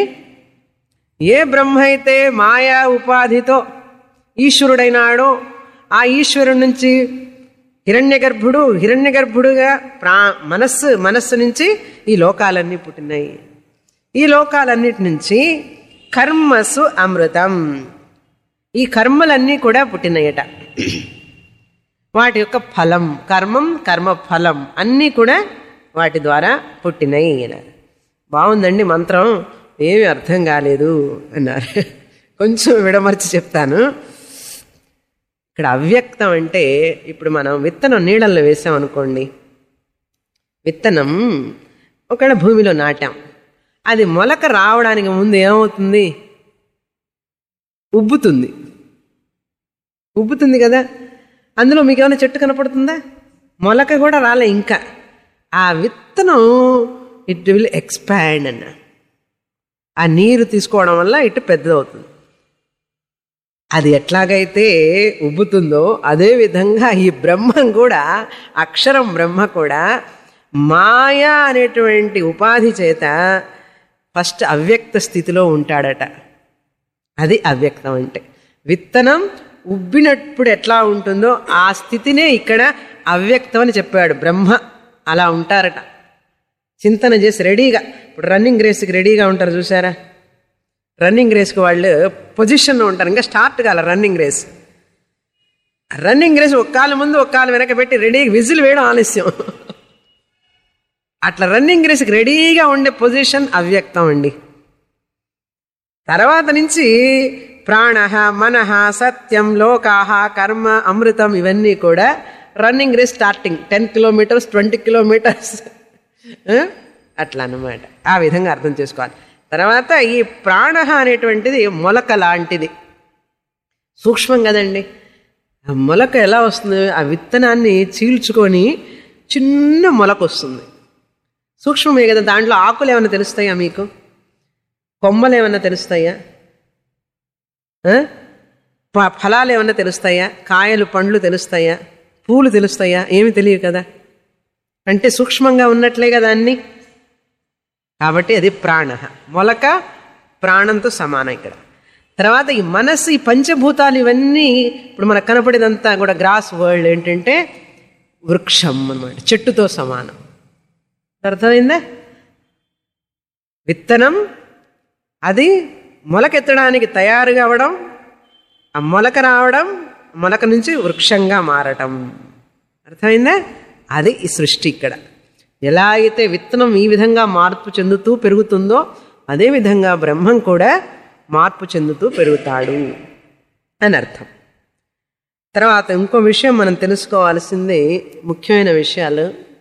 ఏ బ్రహ్మ అయితే మాయా ఉపాధితో ఈశ్వరుడైనాడో ఆ ఈశ్వరుడి నుంచి హిరణ్య గర్భుడు హిరణ్య గర్భుడుగా ప్రా మనస్సు మనస్సు నుంచి ఈ లోకాలన్నీ పుట్టినాయి ఈ లోకాలన్నిటి నుంచి కర్మసు అమృతం ఈ కర్మలన్నీ కూడా పుట్టినాయట వాటి యొక్క ఫలం కర్మం కర్మ ఫలం అన్నీ కూడా వాటి ద్వారా పుట్టినాయి అన్నారు బాగుందండి మంత్రం ఏమీ అర్థం కాలేదు అన్నారు కొంచెం విడమర్చి చెప్తాను ఇక్కడ అవ్యక్తం అంటే ఇప్పుడు మనం విత్తనం నీళ్ళల్లో వేసామనుకోండి విత్తనం ఒకవేళ భూమిలో నాటాం అది మొలక రావడానికి ముందు ఏమవుతుంది ఉబ్బుతుంది ఉబ్బుతుంది కదా అందులో మీకు ఏమైనా చెట్టు కనపడుతుందా మొలక కూడా రాలే ఇంకా ఆ విత్తనం ఇట్ విల్ ఎక్స్పాండ్ అన్న ఆ నీరు తీసుకోవడం వల్ల ఇటు పెద్దదవుతుంది అది ఎట్లాగైతే ఉబ్బుతుందో అదే విధంగా ఈ బ్రహ్మం కూడా అక్షరం బ్రహ్మ కూడా మాయా అనేటువంటి ఉపాధి చేత ఫస్ట్ అవ్యక్త స్థితిలో ఉంటాడట అది అవ్యక్తం అంటే విత్తనం ఉబ్బినప్పుడు ఎట్లా ఉంటుందో ఆ స్థితినే ఇక్కడ అవ్యక్తం అని చెప్పాడు బ్రహ్మ అలా ఉంటారట చింతన చేసి రెడీగా ఇప్పుడు రన్నింగ్ రేస్కి రెడీగా ఉంటారు చూసారా రన్నింగ్ రేస్కి వాళ్ళు పొజిషన్లో ఉంటారు ఇంకా స్టార్ట్ కాల రన్నింగ్ రేస్ రన్నింగ్ రేస్ ఒక కాలు ముందు ఒక కాలు వెనక పెట్టి రెడీగా విజిల్ వేయడం ఆలస్యం అట్లా రన్నింగ్ రేస్కి రెడీగా ఉండే పొజిషన్ అవ్యక్తం అండి తర్వాత నుంచి ప్రాణ మనః సత్యం లోకాహ కర్మ అమృతం ఇవన్నీ కూడా running race starting ten kilometres twenty kilometres అట్లా అన్నమాట ఆ విధంగా అర్థం చేసుకోవాలి తర్వాత ఈ ప్రాణ అనేటువంటిది మొలక లాంటిది సూక్ష్మం కదండి ఆ మొలక ఎలా వస్తుంది ఆ విత్తనాన్ని చీల్చుకొని చిన్న మొలక వస్తుంది సూక్ష్మమే కదా దాంట్లో ఆకులు ఏమైనా తెలుస్తాయా మీకు కొమ్మలు ఏమైనా తెలుస్తాయా ఆ? ప- ఫలాలు ఏమైనా తెలుస్తాయా కాయలు పండ్లు తెలుస్తాయా పూలు తెలుస్తాయా ఏమి తెలియదు కదా అంటే సూక్ష్మంగా ఉన్నట్లే కదా అన్ని కాబట్టి అది ప్రాణ మొలక ప్రాణంతో సమానం ఇక్కడ తర్వాత ఈ మనస్సు ఈ పంచభూతాలు ఇవన్నీ ఇప్పుడు మనకు కనపడేదంతా కూడా గ్రాస్ వరల్డ్ ఏంటంటే వృక్షం అన్నమాట చెట్టుతో సమానం అర్థమైందా విత్తనం అది మొలకెత్తడానికి తయారు కావడం ఆ మొలక రావడం మొలక నుంచి వృక్షంగా మారటం అర్థమైందా అది ఈ సృష్టి ఇక్కడ ఎలా అయితే విత్తనం ఈ విధంగా మార్పు చెందుతూ పెరుగుతుందో అదే విధంగా బ్రహ్మం కూడా మార్పు చెందుతూ పెరుగుతాడు అని అర్థం తర్వాత ఇంకో విషయం మనం తెలుసుకోవాల్సింది ముఖ్యమైన విషయాలు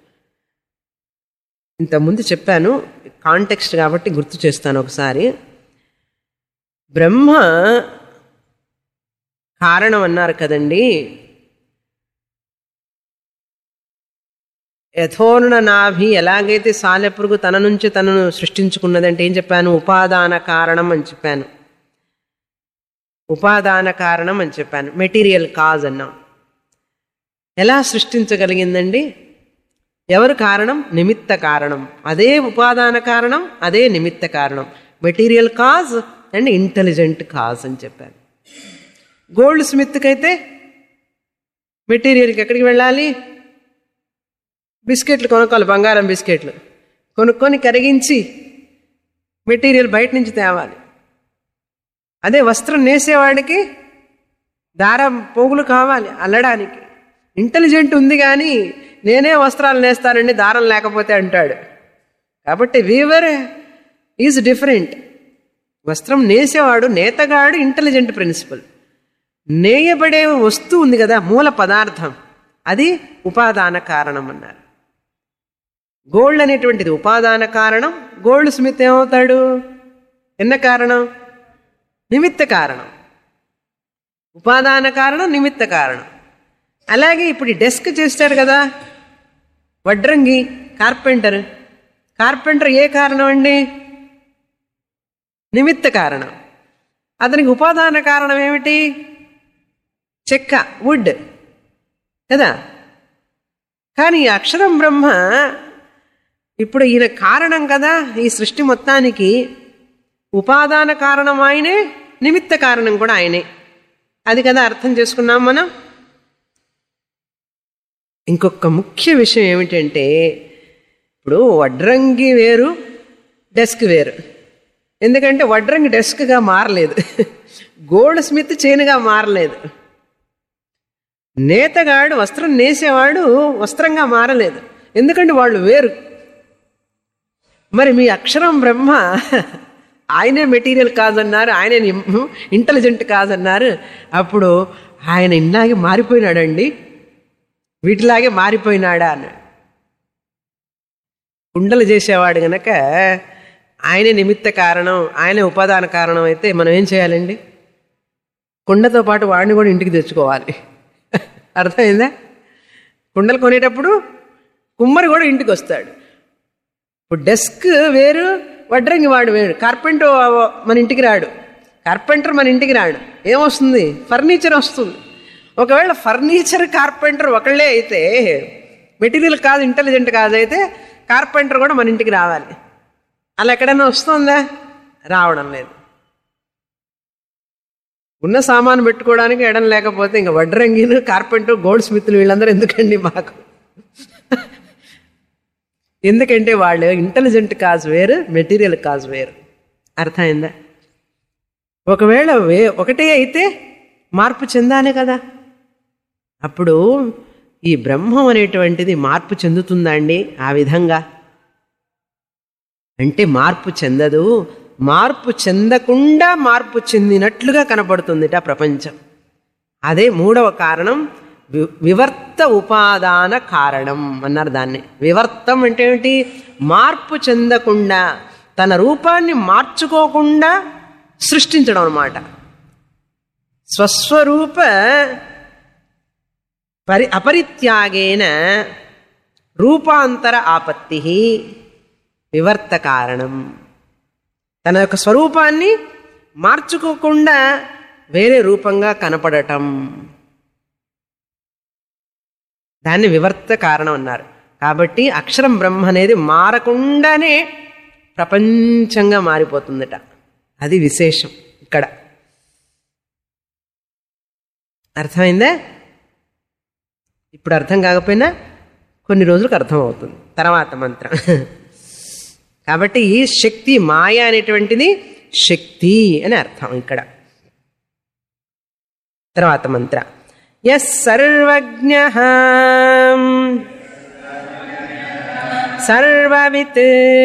ఇంతకుముందు చెప్పాను కాంటెక్స్ట్ కాబట్టి గుర్తు చేస్తాను ఒకసారి బ్రహ్మ కారణం అన్నారు కదండి యథోర్ణ నాభి ఎలాగైతే సాలెపురుగు తన నుంచి తనను సృష్టించుకున్నదంటే ఏం చెప్పాను ఉపాదాన కారణం అని చెప్పాను ఉపాదాన కారణం అని చెప్పాను మెటీరియల్ కాజ్ అన్నాం ఎలా సృష్టించగలిగిందండి ఎవరు కారణం నిమిత్త కారణం అదే ఉపాదాన కారణం అదే నిమిత్త కారణం material cause and intelligent cause అని చెప్పాను గోల్డ్ స్మిత్కి అయితే మెటీరియల్కి ఎక్కడికి వెళ్ళాలి బిస్కెట్లు కొనుక్కోవాలి బంగారం బిస్కెట్లు కొనుక్కొని కరిగించి మెటీరియల్ బయట నుంచి తేవాలి అదే వస్త్రం నేసేవాడికి దారం పోగులు కావాలి అల్లడానికి ఇంటెలిజెంట్ ఉంది కానీ నేనే వస్త్రాలు నేస్తానండి దారం లేకపోతే అంటాడు కాబట్టి వీవర్ ఈజ్ డిఫరెంట్ వస్త్రం నేసేవాడు నేతగాడు ఇంటెలిజెంట్ ప్రిన్సిపల్ నేయబడే వస్తువు ఉంది కదా మూల పదార్థం అది ఉపాదాన కారణం అన్నారు గోల్డ్ అనేటువంటిది ఉపాదాన కారణం గోల్డ్ స్మిత్ ఏమవుతాడు ఎన్న కారణం నిమిత్త కారణం ఉపాదాన కారణం నిమిత్త కారణం అలాగే ఇప్పుడు ఈ డెస్క్ చేస్తాడు కదా వడ్రంగి కార్పెంటర్ కార్పెంటర్ ఏ కారణం అండి నిమిత్త కారణం అతనికి ఉపాదాన కారణం ఏమిటి చెక్క వుడ్ కదా కానీ ఈ అక్షరం బ్రహ్మ ఇప్పుడు ఈయన కారణం కదా ఈ సృష్టి మొత్తానికి ఉపాదాన కారణం ఆయనే నిమిత్త కారణం కూడా ఆయనే అది కదా అర్థం చేసుకున్నాం మనం ఇంకొక ముఖ్య విషయం ఏమిటంటే ఇప్పుడు వడ్రంగి వేరు డెస్క్ వేరు ఎందుకంటే వడ్రంగి డెస్క్గా మారలేదు గోల్డ్ స్మిత్ చైన్గా మారలేదు నేతగాడు వస్త్రం నేసేవాడు వస్త్రంగా మారలేదు ఎందుకంటే వాళ్ళు వేరు మరి మీ అక్షరం బ్రహ్మ ఆయనే మెటీరియల్ కాదన్నారు ఆయనే ఇంటెలిజెంట్ కాదన్నారు అప్పుడు ఆయన ఇన్నాగే మారిపోయినాడండి వీటిలాగే మారిపోయినాడా అన్నాడు కుండలు చేసేవాడు గనక ఆయనే నిమిత్త కారణం ఆయనే ఉపాదాన కారణం అయితే మనం ఏం చేయాలండి కుండతో పాటు వాడిని కూడా ఇంటికి తెచ్చుకోవాలి అర్థమైందా కుండలు కొనేటప్పుడు కుమ్మరి కూడా ఇంటికి వస్తాడు ఇప్పుడు డెస్క్ వేరు వడ్రంగి వాడు వేరు కార్పెంటర్ మన ఇంటికి రాడు కార్పెంటర్ మన ఇంటికి రాడు ఏమొస్తుంది ఫర్నిచర్ వస్తుంది ఒకవేళ ఫర్నిచర్ కార్పెంటర్ ఒకళ్ళే అయితే మెటీరియల్ కాదు ఇంటెలిజెంట్ కాదు అయితే కార్పెంటర్ కూడా మన ఇంటికి రావాలి అలా ఎక్కడైనా వస్తుందా రావడం లేదు ఉన్న సామాను పెట్టుకోవడానికి ఎడం లేకపోతే ఇంకా వడ్రంగిను కార్పెంటర్ గోల్డ్ స్మిత్లు వీళ్ళందరూ ఎందుకండి మాకు ఎందుకంటే వాళ్ళు ఇంటెలిజెంట్ కాజ్ వేరు మెటీరియల్ కాజ్ వేరు అర్థమైందా ఒకవేళ వే ఒకటే అయితే మార్పు చెందాలి కదా అప్పుడు ఈ బ్రహ్మం అనేటువంటిది మార్పు చెందుతుందా అండి ఆ విధంగా అంటే మార్పు చెందదు మార్పు చెందకుండా మార్పు చెందినట్లుగా కనపడుతుందిట ప్రపంచం అదే మూడవ కారణం వి- వివర్త ఉపాదాన కారణం అన్నారు దాన్ని వివర్తం అంటే ఏమిటి మార్పు చెందకుండా తన రూపాన్ని మార్చుకోకుండా సృష్టించడం అన్నమాట స్వస్వరూప పరి అపరిత్యాగేన రూపాంతర ఆపత్తి వివర్త కారణం తన యొక్క స్వరూపాన్ని మార్చుకోకుండా వేరే రూపంగా కనపడటం దాన్ని వివర్త కారణం అన్నారు కాబట్టి అక్షరం బ్రహ్మ అనేది మారకుండానే ప్రపంచంగా మారిపోతుందట అది విశేషం ఇక్కడ అర్థమైందా ఇప్పుడు అర్థం కాకపోయినా కొన్ని రోజులకు అర్థం అవుతుంది తర్వాత మంత్రం కాబట్టి ఈ శక్తి మాయ అనేటువంటిది శక్తి అని అర్థం ఇక్కడ తర్వాత మంత్ర ఎస్ సర్వజ్ఞ సర్వవిత్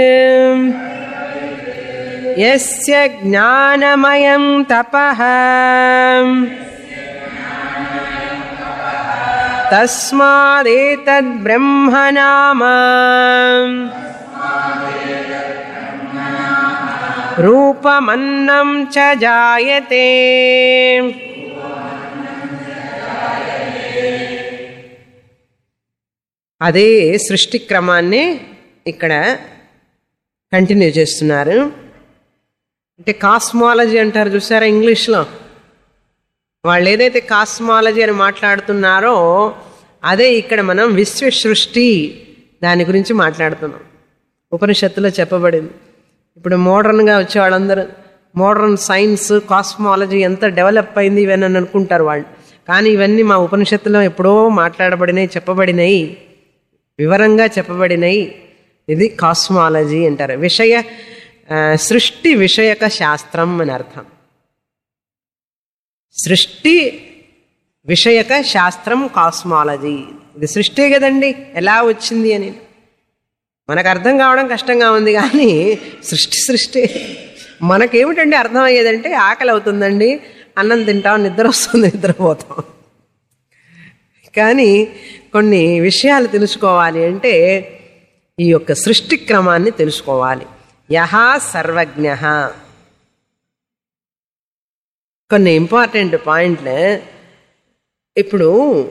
యస్య జ్ఞానమయం తపః తస్మాదేతద్బ్రహ్మ నామ రూపమన్నం చ జాయతే అదే సృష్టి క్రమాన్ని ఇక్కడ కంటిన్యూ చేస్తున్నారు అంటే కాస్మాలజీ అంటారు చూసారా ఇంగ్లీష్లో వాళ్ళు ఏదైతే కాస్మాలజీ అని మాట్లాడుతున్నారో అదే ఇక్కడ మనం విశ్వ సృష్టి దాని గురించి మాట్లాడుతున్నాం ఉపనిషత్తులో చెప్పబడింది ఇప్పుడు మోడర్న్గా వచ్చే వాళ్ళందరూ మోడర్న్ సైన్స్ కాస్మాలజీ ఎంత డెవలప్ అయింది ఇవన్నీ అని అనుకుంటారు వాళ్ళు కానీ ఇవన్నీ మా ఉపనిషత్తులో ఎప్పుడో మాట్లాడబడినాయి చెప్పబడినాయి వివరంగా చెప్పబడినాయి ఇది కాస్మాలజీ అంటారు విషయ ఆ, సృష్టి విషయక శాస్త్రం అని అర్థం సృష్టి విషయక శాస్త్రం కాస్మాలజీ ఇది సృష్టి కదండి ఎలా వచ్చింది అని మనకు అర్థం కావడం కష్టంగా ఉంది కానీ సృష్టి సృష్టి మనకేమిటండి అర్థమయ్యేదంటే ఆకలి అవుతుందండి అన్నం తింటాం నిద్ర వస్తుంది నిద్రపోతాం కానీ కొన్ని విషయాలు తెలుసుకోవాలి అంటే ఈ యొక్క సృష్టి క్రమాన్ని తెలుసుకోవాలి యహ సర్వజ్ఞ కొన్ని ఇంపార్టెంట్ పాయింట్లు ఇప్పుడు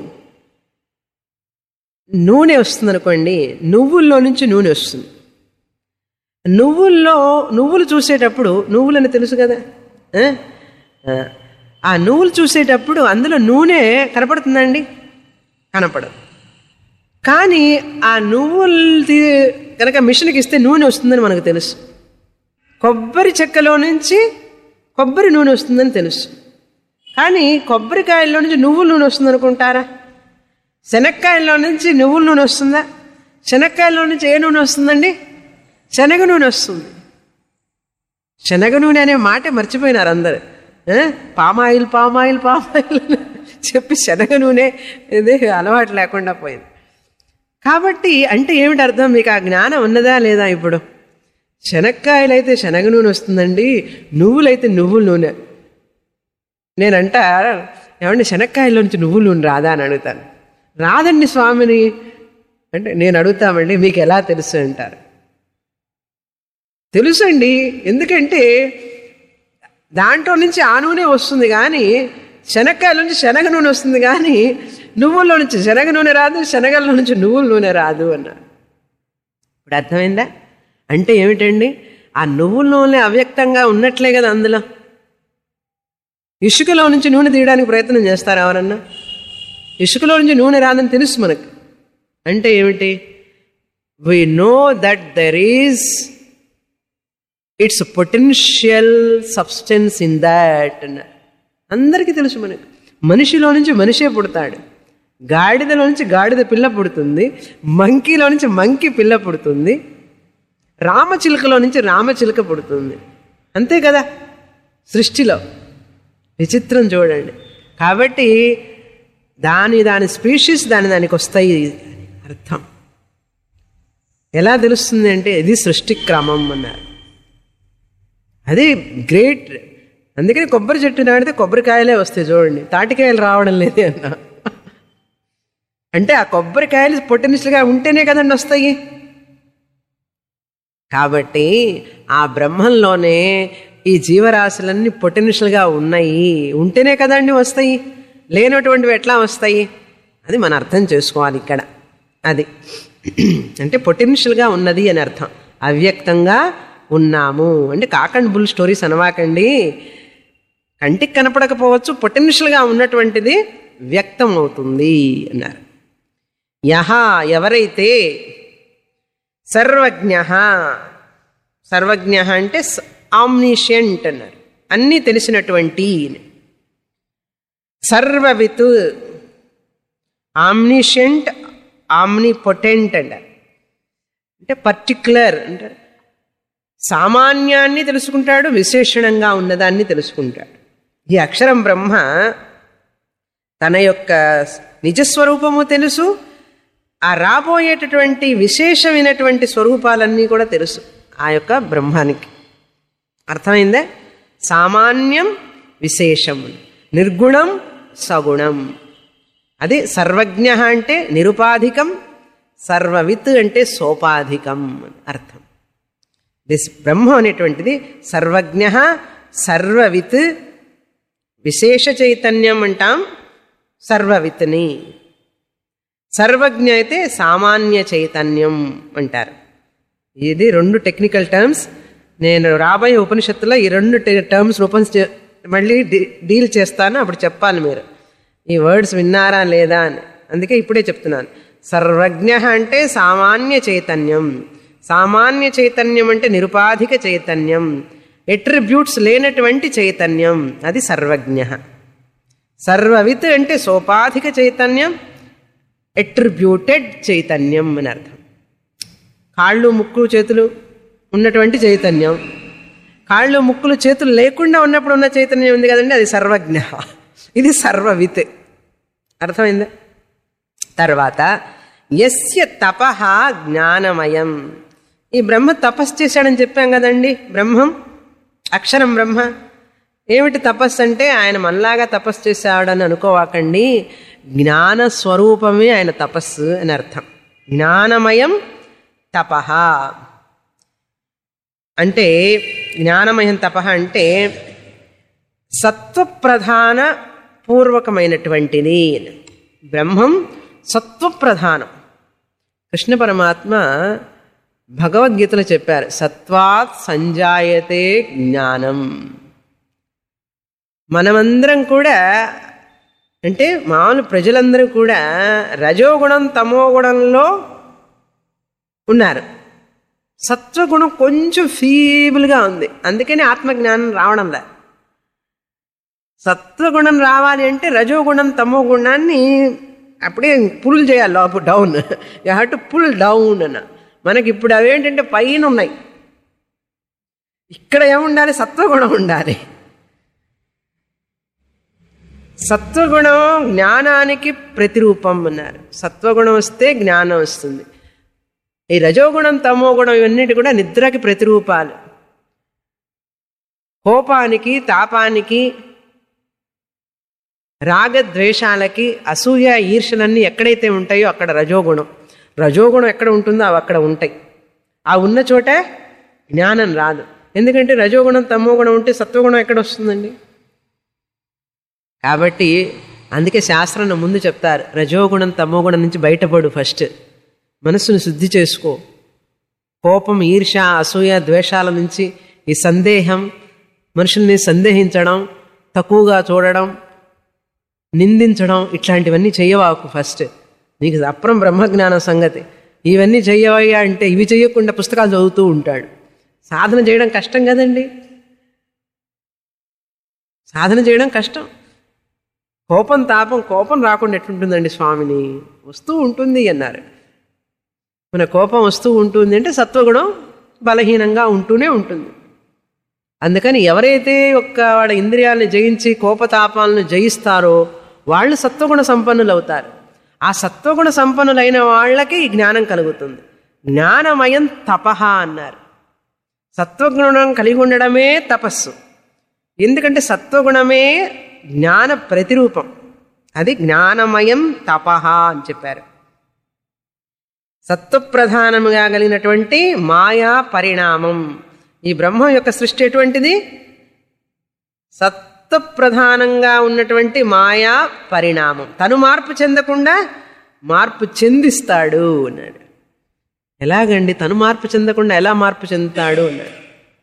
నూనె వస్తుంది అనుకోండి నువ్వుల్లో నుంచి నూనె వస్తుంది నువ్వుల్లో నువ్వులు చూసేటప్పుడు నువ్వులని తెలుసు కదా ఆ? ఆ. ఆ నువ్వులు చూసేటప్పుడు అందులో నూనె కనపడుతుందండి కనపడదు కానీ ఆ నువ్వులు తీ- కనుక మిషన్కి ఇస్తే నూనె వస్తుందని మనకు తెలుసు కొబ్బరి చెక్కలో నుంచి కొబ్బరి నూనె వస్తుందని తెలుసు కానీ కొబ్బరికాయల్లో నుంచి నువ్వుల నూనె వస్తుంది అనుకుంటారా శనక్కాయల్లో నుంచి నువ్వుల నూనె వస్తుందా శనక్కాయలో నుంచి ఏ నూనె వస్తుందండి శనగ నూనె వస్తుంది శనగ నూనె అనే మాట మర్చిపోయినారు అందరు ఆ? పామాయిల్ పామాయిల్ పామాయిల్ అని చెప్పి శనగ నూనె ఇది అలవాటు లేకుండా పోయింది కాబట్టి అంటే ఏమిటి అర్థం మీకు ఆ జ్ఞానం ఉన్నదా లేదా ఇప్పుడు శనక్కాయలైతే శనగ నూనె వస్తుందండి నువ్వులైతే నువ్వుల నూనె నేనంట ఏమండి శనక్కాయల నుంచి నువ్వుల నూనె రాదా అని అడుగుతాను రాదండి స్వామిని అంటే నేను అడుగుతామండి మీకు ఎలా తెలుసు అంటారు తెలుసండి ఎందుకంటే దాంట్లో నుంచి ఆ నూనె వస్తుంది కానీ శనక్కాయల నుంచి శనగ నూనె వస్తుంది కానీ నువ్వుల్లో నుంచి శనగ నూనె రాదు శనగల నుంచి నువ్వుల నూనె రాదు అన్నారు ఇప్పుడు అర్థమైందా అంటే ఏమిటండి ఆ నువ్వుల నూనె అవ్యక్తంగా ఉన్నట్లే కదా అందులో ఇసుకలో నుంచి నూనె తీయడానికి ప్రయత్నం చేస్తారు ఎవరన్నా ఇసుకలో నుంచి నూనె రాదని తెలుసు మనకు అంటే ఏమిటి we know that there is its potential substance in that అందరికీ తెలుసు మనకు మనిషిలో నుంచి మనిషే పుడతాడు గాడిదలో నుంచి గాడిద పిల్ల పుడుతుంది మంకీలో నుంచి మంకీ పిల్ల పుడుతుంది రామచిలుకలో నుంచి రామచిలుక పుడుతుంది అంతే కదా సృష్టిలో విచిత్రం చూడండి కాబట్టి దాని దాని స్పీషీస్ దాని దానికి వస్తాయి అని అర్థం ఎలా తెలుస్తుంది అంటే ఇది సృష్టి క్రమం అన్నారు అది గ్రేట్ అందుకని కొబ్బరి చెట్టు నాటితే కొబ్బరికాయలే వస్తాయి చూడండి తాటికాయలు రావడం లేదే అన్న అంటే ఆ కొబ్బరికాయలు పొటెన్షియల్గా ఉంటేనే కదండి వస్తాయి కాబట్టి ఆ బ్రహ్మంలోనే ఈ జీవరాశులన్నీ పొటెన్షియల్గా ఉన్నాయి ఉంటేనే కదండి వస్తాయి లేనటువంటివి ఎట్లా వస్తాయి అది మనం అర్థం చేసుకోవాలి ఇక్కడ అది అంటే పొటెన్షియల్గా ఉన్నది అని అర్థం అవ్యక్తంగా ఉన్నాము అంటే కాకండి బుల్ స్టోరీస్ అనవాకండి కంటికి కనపడకపోవచ్చు పొటెన్షియల్గా ఉన్నటువంటిది వ్యక్తం అవుతుంది అన్నారు యహ ఎవరైతే సర్వజ్ఞ సర్వజ్ఞ అంటే ఆమ్నిషియంట్ అన్నారు అన్నీ తెలిసినటువంటి సర్వవిత్ ఆమ్నిషియంట్ ఆమ్నిపొటెంట్ అంటారు అంటే పర్టిక్యులర్ అంటారు సామాన్యాన్ని తెలుసుకుంటాడు విశేషణంగా ఉన్నదాన్ని తెలుసుకుంటాడు ఈ అక్షరం బ్రహ్మ తన యొక్క నిజస్వరూపము తెలుసు ఆ రాబోయేటటువంటి విశేషమైనటువంటి స్వరూపాలన్నీ కూడా తెలుసు ఆ యొక్క బ్రహ్మానికి అర్థమైందే సామాన్యం విశేషం నిర్గుణం సగుణం అది సర్వజ్ఞ అంటే నిరుపాధికం సర్వవిత్ అంటే సోపాధికం అని అర్థం దిస్ బ్రహ్మ అనేటువంటిది సర్వజ్ఞ సర్వవిత్ విశేష చైతన్యం అంటాం సర్వవిత్ని సర్వజ్ఞ అయితే సామాన్య చైతన్యం అంటారు ఇది రెండు టెక్నికల్ టర్మ్స్ నేను రాబోయే ఉపనిషత్తులో ఈ రెండు టర్మ్స్ రూపం మళ్ళీ డీల్ చేస్తాను అప్పుడు చెప్పాలి మీరు ఈ వర్డ్స్ విన్నారా లేదా అని అందుకే ఇప్పుడే చెప్తున్నాను సర్వజ్ఞ అంటే సామాన్య చైతన్యం సామాన్య చైతన్యం అంటే నిరుపాధిక చైతన్యం ఎట్రిబ్యూట్స్ లేనటువంటి చైతన్యం అది సర్వజ్ఞ సర్వవిత్ అంటే సోపాధిక చైతన్యం ఎట్రిబ్యూటెడ్ చైతన్యం అని అర్థం కాళ్ళు ముక్కు చేతులు ఉన్నటువంటి చైతన్యం కాళ్ళు ముక్కులు చేతులు లేకుండా ఉన్నప్పుడు ఉన్న చైతన్యం ఉంది కదండి అది సర్వజ్ఞ ఇది సర్వవిత్ అర్థమైందా తర్వాత యస్య తప జ్ఞానమయం ఈ బ్రహ్మ తపస్సు చేశాడని చెప్పాం కదండి బ్రహ్మం అక్షరం బ్రహ్మ ఏమిటి తపస్సు అంటే ఆయన మనలాగా తపస్సు చేశాడని అనుకోవాకండి జ్ఞాన స్వరూపమే ఆయన తపస్సు అని అర్థం జ్ఞానమయం తప అంటే జ్ఞానమయం తప అంటే సత్వప్రధాన పూర్వకమైనటువంటిది బ్రహ్మం సత్వప్రధానం కృష్ణ పరమాత్మ భగవద్గీతలో చెప్పారు సత్వాత్ సంజాయతే జ్ఞానం మనమందరం కూడా అంటే మామూలు ప్రజలందరూ కూడా రజోగుణం తమోగుణంలో ఉన్నారు సత్వగుణం కొంచెం ఫీబుల్గా ఉంది అందుకని ఆత్మజ్ఞానం రావడంలే సత్వగుణం రావాలి అంటే రజోగుణం తమో గుణాన్ని అప్పుడే పుల్ చేయాలి లోపు down you have to pull down అన్న మనకి ఇప్పుడు అవేంటంటే పైన ఉన్నాయి ఇక్కడ ఏముండాలి సత్వగుణం ఉండాలి సత్వగుణం జ్ఞానానికి ప్రతిరూపం అన్నారు సత్వగుణం వస్తే జ్ఞానం వస్తుంది ఈ రజోగుణం తమో గుణం ఇవన్నిటి కూడా నిద్రకి ప్రతిరూపాలు కోపానికి తాపానికి రాగద్వేషాలకి అసూయ ఈర్షలన్నీ ఎక్కడైతే ఉంటాయో అక్కడ రజోగుణం రజోగుణం ఎక్కడ ఉంటుందో అవి అక్కడ ఉంటాయి ఆ ఉన్న చోట జ్ఞానం రాదు ఎందుకంటే రజోగుణం తమో గుణం ఉంటే సత్వగుణం ఎక్కడ వస్తుందండి కాబట్టి అందుకే శాస్త్రం ముందు చెప్తారు రజోగుణం తమోగుణం నుంచి బయటపడు ఫస్ట్ మనస్సును శుద్ధి చేసుకో కోపం ఈర్ష అసూయ ద్వేషాల నుంచి ఈ సందేహం మనుషుల్ని సందేహించడం తక్కువగా చూడడం నిందించడం ఇట్లాంటివన్నీ చెయ్యవాకు ఫస్ట్ నీకు అప్రం బ్రహ్మజ్ఞానం సంగతి ఇవన్నీ చెయ్యవయ్యా అంటే ఇవి చెయ్యకుండా పుస్తకాలు చదువుతూ ఉంటాడు సాధన చేయడం కష్టం కదండి సాధన చేయడం కష్టం కోపం తాపం కోపం రాకుండా ఎట్లుంటుందండి స్వామిని వస్తూ ఉంటుంది అన్నారు మన కోపం వస్తూ ఉంటుంది అంటే సత్వగుణం బలహీనంగా ఉంటూనే ఉంటుంది అందుకని ఎవరైతే ఒక్క వాళ్ళ ఇంద్రియాలను జయించి కోపతాపాలను జయిస్తారో వాళ్ళు సత్వగుణ సంపన్నులు అవుతారు ఆ సత్వగుణ సంపన్నులైన వాళ్ళకి ఈ జ్ఞానం కలుగుతుంది జ్ఞానమయం తపహ అన్నారు సత్వగుణం కలిగి ఉండడమే తపస్సు ఎందుకంటే సత్వగుణమే జ్ఞాన ప్రతిరూపం అది జ్ఞానమయం తపహ అని చెప్పారు సత్వప్రధానముగా కలిగినటువంటి మాయా పరిణామం ఈ బ్రహ్మం యొక్క సృష్టి ఎటువంటిది సత్వప్రధానంగా ఉన్నటువంటి మాయా పరిణామం తను మార్పు చెందకుండా మార్పు చెందిస్తాడు అన్నాడు ఎలాగండి తను మార్పు చెందకుండా ఎలా మార్పు చెందుతాడు అన్నాడు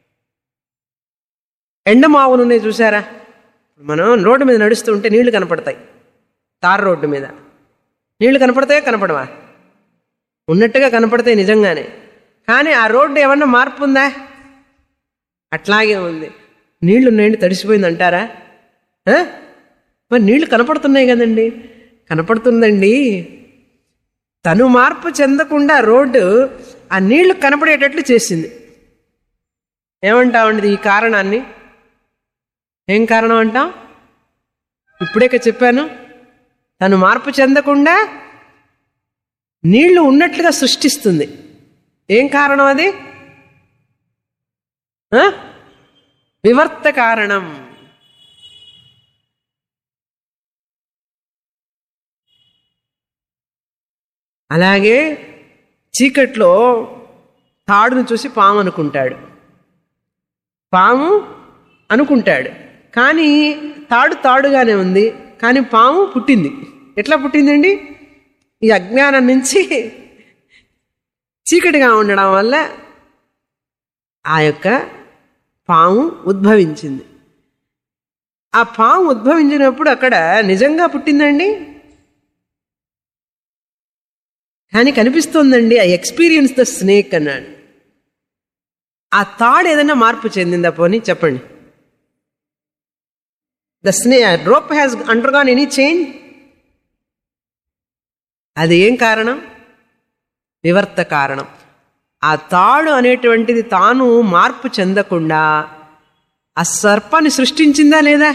ఎండమావులు ఉన్నాయి చూసారా మనం రోడ్డు మీద నడుస్తూ ఉంటే నీళ్లు కనపడతాయి తార్ రోడ్డు మీద నీళ్లు కనపడతాయో కనపడవా ఉన్నట్టుగా కనపడతాయి నిజంగానే కానీ ఆ రోడ్డు ఏమన్నా మార్పు ఉందా అట్లాగే ఉంది నీళ్లు ఉన్నాయండి తడిసిపోయింది అంటారా ఆ? మరి నీళ్లు కనపడుతున్నాయి కదండి కనపడుతుందండి తను మార్పు చెందకుండా రోడ్డు ఆ నీళ్లు కనపడేటట్లు చేసింది ఏమంటామండి ఈ కారణాన్ని ఏం కారణం అంటాం ఇప్పుడే కదా చెప్పాను తను మార్పు చెందకుండా నీళ్లు ఉన్నట్లుగా సృష్టిస్తుంది ఏం కారణం అది ఆ? వివర్త కారణం అలాగే చీకట్లో తాడును చూసి పాము అనుకుంటాడు పాము అనుకుంటాడు కానీ తాడు తాడుగానే ఉంది కానీ పాము పుట్టింది ఎట్లా పుట్టిందండి ఈ అజ్ఞానం నుంచి చీకటిగా ఉండడం వల్ల ఆ యొక్క పాము ఉద్భవించింది ఆ పాము ఉద్భవించినప్పుడు అక్కడ నిజంగా పుట్టిందండి కానీ కనిపిస్తోందండి ఐ ఎక్స్పీరియన్స్ ద స్నేక్ అన్నాడు ఆ తాడు ఏదైనా మార్పు చెందిందా పోని చెప్పండి ద స్నే rope has undergone any change అది ఏం కారణం వివర్త కారణం ఆ తాడు అనేటువంటిది తాను మార్పు చెందకుండా ఆ సర్పాన్ని సృష్టించిందా లేదా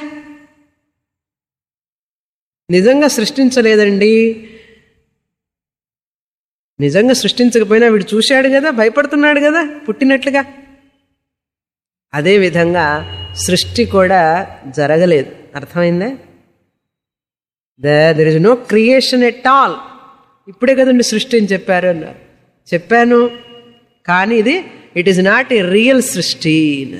నిజంగా సృష్టించలేదండి నిజంగా సృష్టించకపోయినా వీడు చూశాడు కదా భయపడుతున్నాడు కదా పుట్టినట్లుగా అదేవిధంగా సృష్టి కూడా జరగలేదు అర్థమైందా there is no creation at all ఇప్పుడే కదండి సృష్టి అని చెప్పారు అన్నారు చెప్పాను కానీ ఇది it is not a real సృష్టి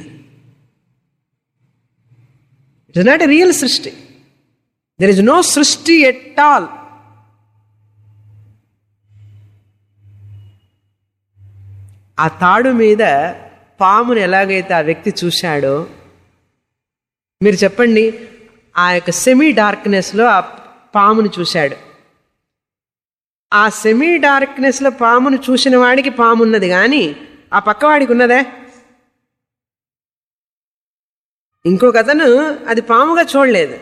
it is not a real సృష్టి దెర్ ఇస్ నో సృష్టి ఎట్ ఆల్ ఆ తాడు మీద పాముని ఎలాగైతే ఆ వ్యక్తి చూశాడో మీరు చెప్పండి ఆ యొక్క సెమీ డార్క్నెస్లో ఆ పాముని చూశాడు ఆ సెమీ డార్క్నెస్లో పామును చూసిన వాడికి పాము ఉన్నది కానీ ఆ పక్కవాడికి ఉన్నదే ఇంకొక అతను అది పాముగా చూడలేదు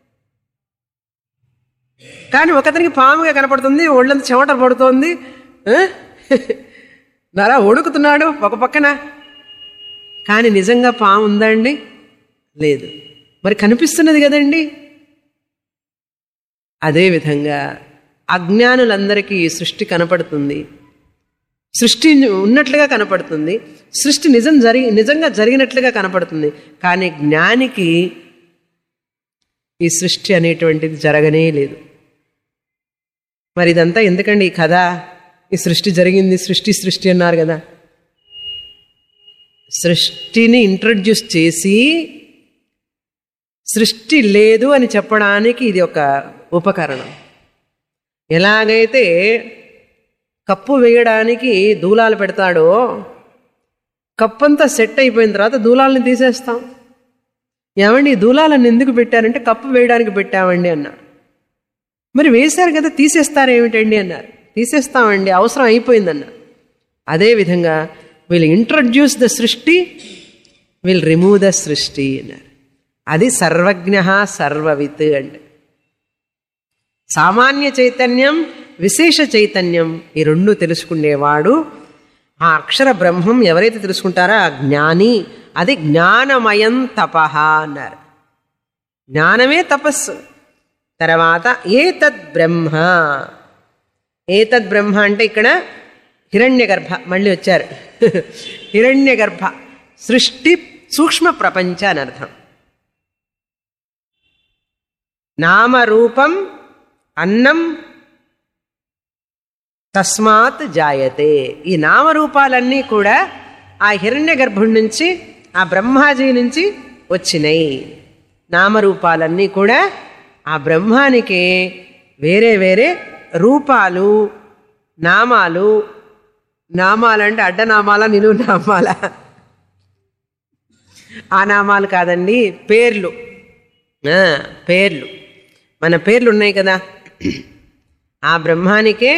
కానీ ఒకతనికి పాముగా కనపడుతుంది ఒళ్ళంతా చెమట పడుతోంది ఆ? నరా ఒడుకుతున్నాడు ఒక పక్కన కానీ నిజంగా పాము ఉందా అండి లేదు మరి కనిపిస్తున్నది కదండి అదేవిధంగా అజ్ఞానులందరికీ ఈ సృష్టి కనపడుతుంది సృష్టి ఉన్నట్లుగా కనపడుతుంది సృష్టి నిజం జరిగి నిజంగా జరిగినట్లుగా కనపడుతుంది కానీ జ్ఞానికి ఈ సృష్టి అనేటువంటిది జరగనే లేదు మరి ఇదంతా ఎందుకండి ఈ కథ ఈ సృష్టి జరిగింది సృష్టి సృష్టి అన్నారు కదా సృష్టిని ఇంట్రడ్యూస్ చేసి సృష్టి లేదు అని చెప్పడానికి ఇది ఒక ఉపకరణం ఎలాగైతే కప్పు వేయడానికి దూలాలు పెడతాడో కప్పంతా సెట్ అయిపోయిన తర్వాత దూలాలను తీసేస్తాం ఏమండి ఈ దూలాలను ఎందుకు పెట్టారంటే కప్పు వేయడానికి పెట్టామండి అన్నారు మరి వేశారు కదా తీసేస్తారేమిటండి అన్నారు తీసేస్తామండి అవసరం అయిపోయిందన్నారు అదేవిధంగా విల్ ఇంట్రడ్యూస్ ద సృష్టి విల్ రిమూవ్ ద సృష్టి అన్నారు అది సర్వజ్ఞ సర్వవిత్ అంటే సామాన్య చైతన్యం విశేష చైతన్యం ఈ రెండు తెలుసుకునేవాడు ఆ అక్షర బ్రహ్మం ఎవరైతే తెలుసుకుంటారో ఆ జ్ఞాని అది జ్ఞానమయం తపహ అన్నారు జ్ఞానమే తపస్సు తర్వాత ఏతద్ బ్రహ్మ ఏతద్ బ్రహ్మ అంటే ఇక్కడ హిరణ్య గర్భ మళ్ళీ వచ్చారు హిరణ్య గర్భ సృష్టి సూక్ష్మ ప్రపంచ అని అర్థం నామరూపం అన్నం తస్మాత్ జాయతే ఈ నామరూపాలన్నీ కూడా ఆ హిరణ్య గర్భుడి నుంచి ఆ బ్రహ్మాజీ నుంచి వచ్చినాయి నామరూపాలన్నీ కూడా ఆ బ్రహ్మానికి వేరే వేరే రూపాలు నామాలు నామాలంటే అడ్డనామాల నిలువు నామాల ఆ నామాలు కాదండి పేర్లు ఆ, పేర్లు మన పేర్లు ఉన్నాయి కదా ఆ బ్రహ్మానికే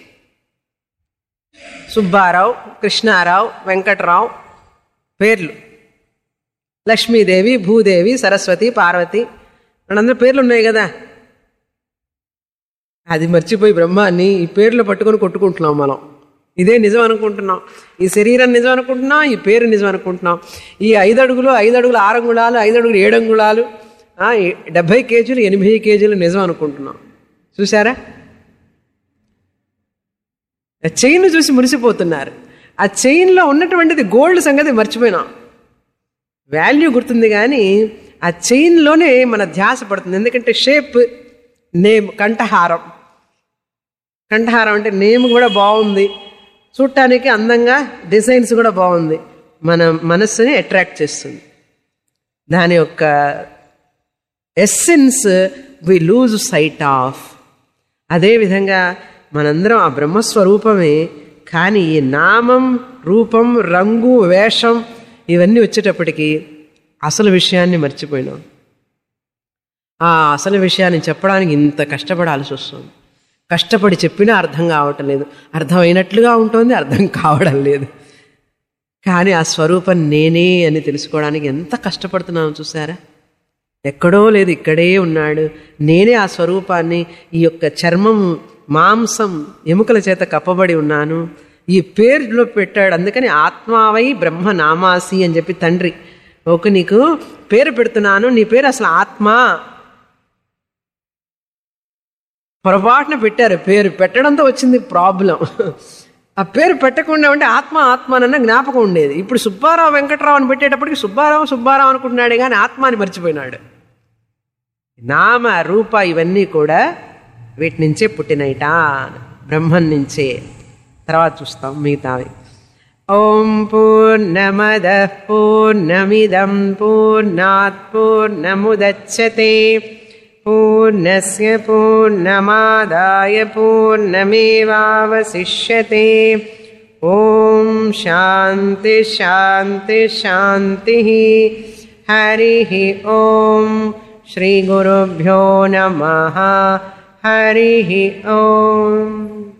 సుబ్బారావు కృష్ణారావు వెంకట్రావు పేర్లు లక్ష్మీదేవి భూదేవి సరస్వతి పార్వతి వాళ్ళందరూ పేర్లు ఉన్నాయి కదా అది మర్చిపోయి బ్రహ్మాన్ని ఈ పేర్లు పట్టుకొని కొట్టుకుంటున్నాం మనం ఇదే నిజం అనుకుంటున్నాం ఈ శరీరం నిజం అనుకుంటున్నాం ఈ పేరు నిజం అనుకుంటున్నాం ఈ ఐదు అడుగులు ఐదు అడుగులు ఆరు అంగుళాలు ఐదు అడుగులు ఏడు అంగుళాలు ఆ, ఈ డెబ్భై కేజీలు ఎనభై కేజీలు నిజం అనుకుంటున్నాం చూసారా ఆ చైన్ చూసి మురిసిపోతున్నారు ఆ చైన్లో ఉన్నటువంటిది గోల్డ్ సంగతి మర్చిపోయినాం వాల్యూ గుర్తుంది కానీ ఆ చైన్లోనే మన ధ్యాస పడుతుంది ఎందుకంటే షేప్ నేమ్ కంఠహారం కంఠహారం అంటే నేమ్ కూడా బాగుంది చూడటానికి అందంగా డిజైన్స్ కూడా బాగుంది మన మనస్సుని అట్రాక్ట్ చేస్తుంది దాని యొక్క essence we lose sight of అదేవిధంగా మనందరం ఆ బ్రహ్మస్వరూపమే కానీ ఈ నామం రూపం రంగు వేషం ఇవన్నీ వచ్చేటప్పటికి అసలు విషయాన్ని మర్చిపోయినాం ఆ అసలు విషయాన్ని చెప్పడానికి ఇంత కష్టపడాల్సి వస్తుంది కష్టపడి చెప్పినా అర్థం కావటం లేదు అర్థమైనట్లుగా ఉంటుంది అర్థం కావడం లేదు కానీ ఆ స్వరూపం నేనే అని తెలుసుకోవడానికి ఎంత కష్టపడుతున్నాను చూసారా ఎక్కడో లేదు ఇక్కడే ఉన్నాడు నేనే ఆ స్వరూపాన్ని ఈ యొక్క చర్మం మాంసం ఎముకల చేత కప్పబడి ఉన్నాను ఈ పేరులో పెట్టాడు అందుకని ఆత్మావై బ్రహ్మ నామాసి అని చెప్పి తండ్రి ఓకే నీకు పేరు పెడుతున్నాను నీ పేరు అసలు ఆత్మ పొరపాటున పెట్టారు పేరు పెట్టడంతో వచ్చింది ప్రాబ్లం ఆ పేరు పెట్టకుండా ఉంటే ఆత్మ ఆత్మ అన్న జ్ఞాపకం ఉండేది ఇప్పుడు సుబ్బారావు వెంకట్రావు అని పెట్టేటప్పటికి సుబ్బారావు సుబ్బారావు అనుకుంటున్నాడే కానీ ఆత్మ అని మర్చిపోయినాడు నామ రూప ఇవన్నీ కూడా వీటి నుంచే పుట్టినయిట బ్రహ్మం నుంచే తర్వాత చూస్తాం మిగతావి ఓం పూర్ణమద పూర్ణమిదం పూర్ణాత్ పూర్ణముదచ్చతే పూర్ణస్య పూర్ణమాదాయ పూర్ణమేవావశిష్యతే ఓం శాంతి శాంతి శాంతి హరి ఓం శ్రీగురుభ్యో నమ హరి ఓం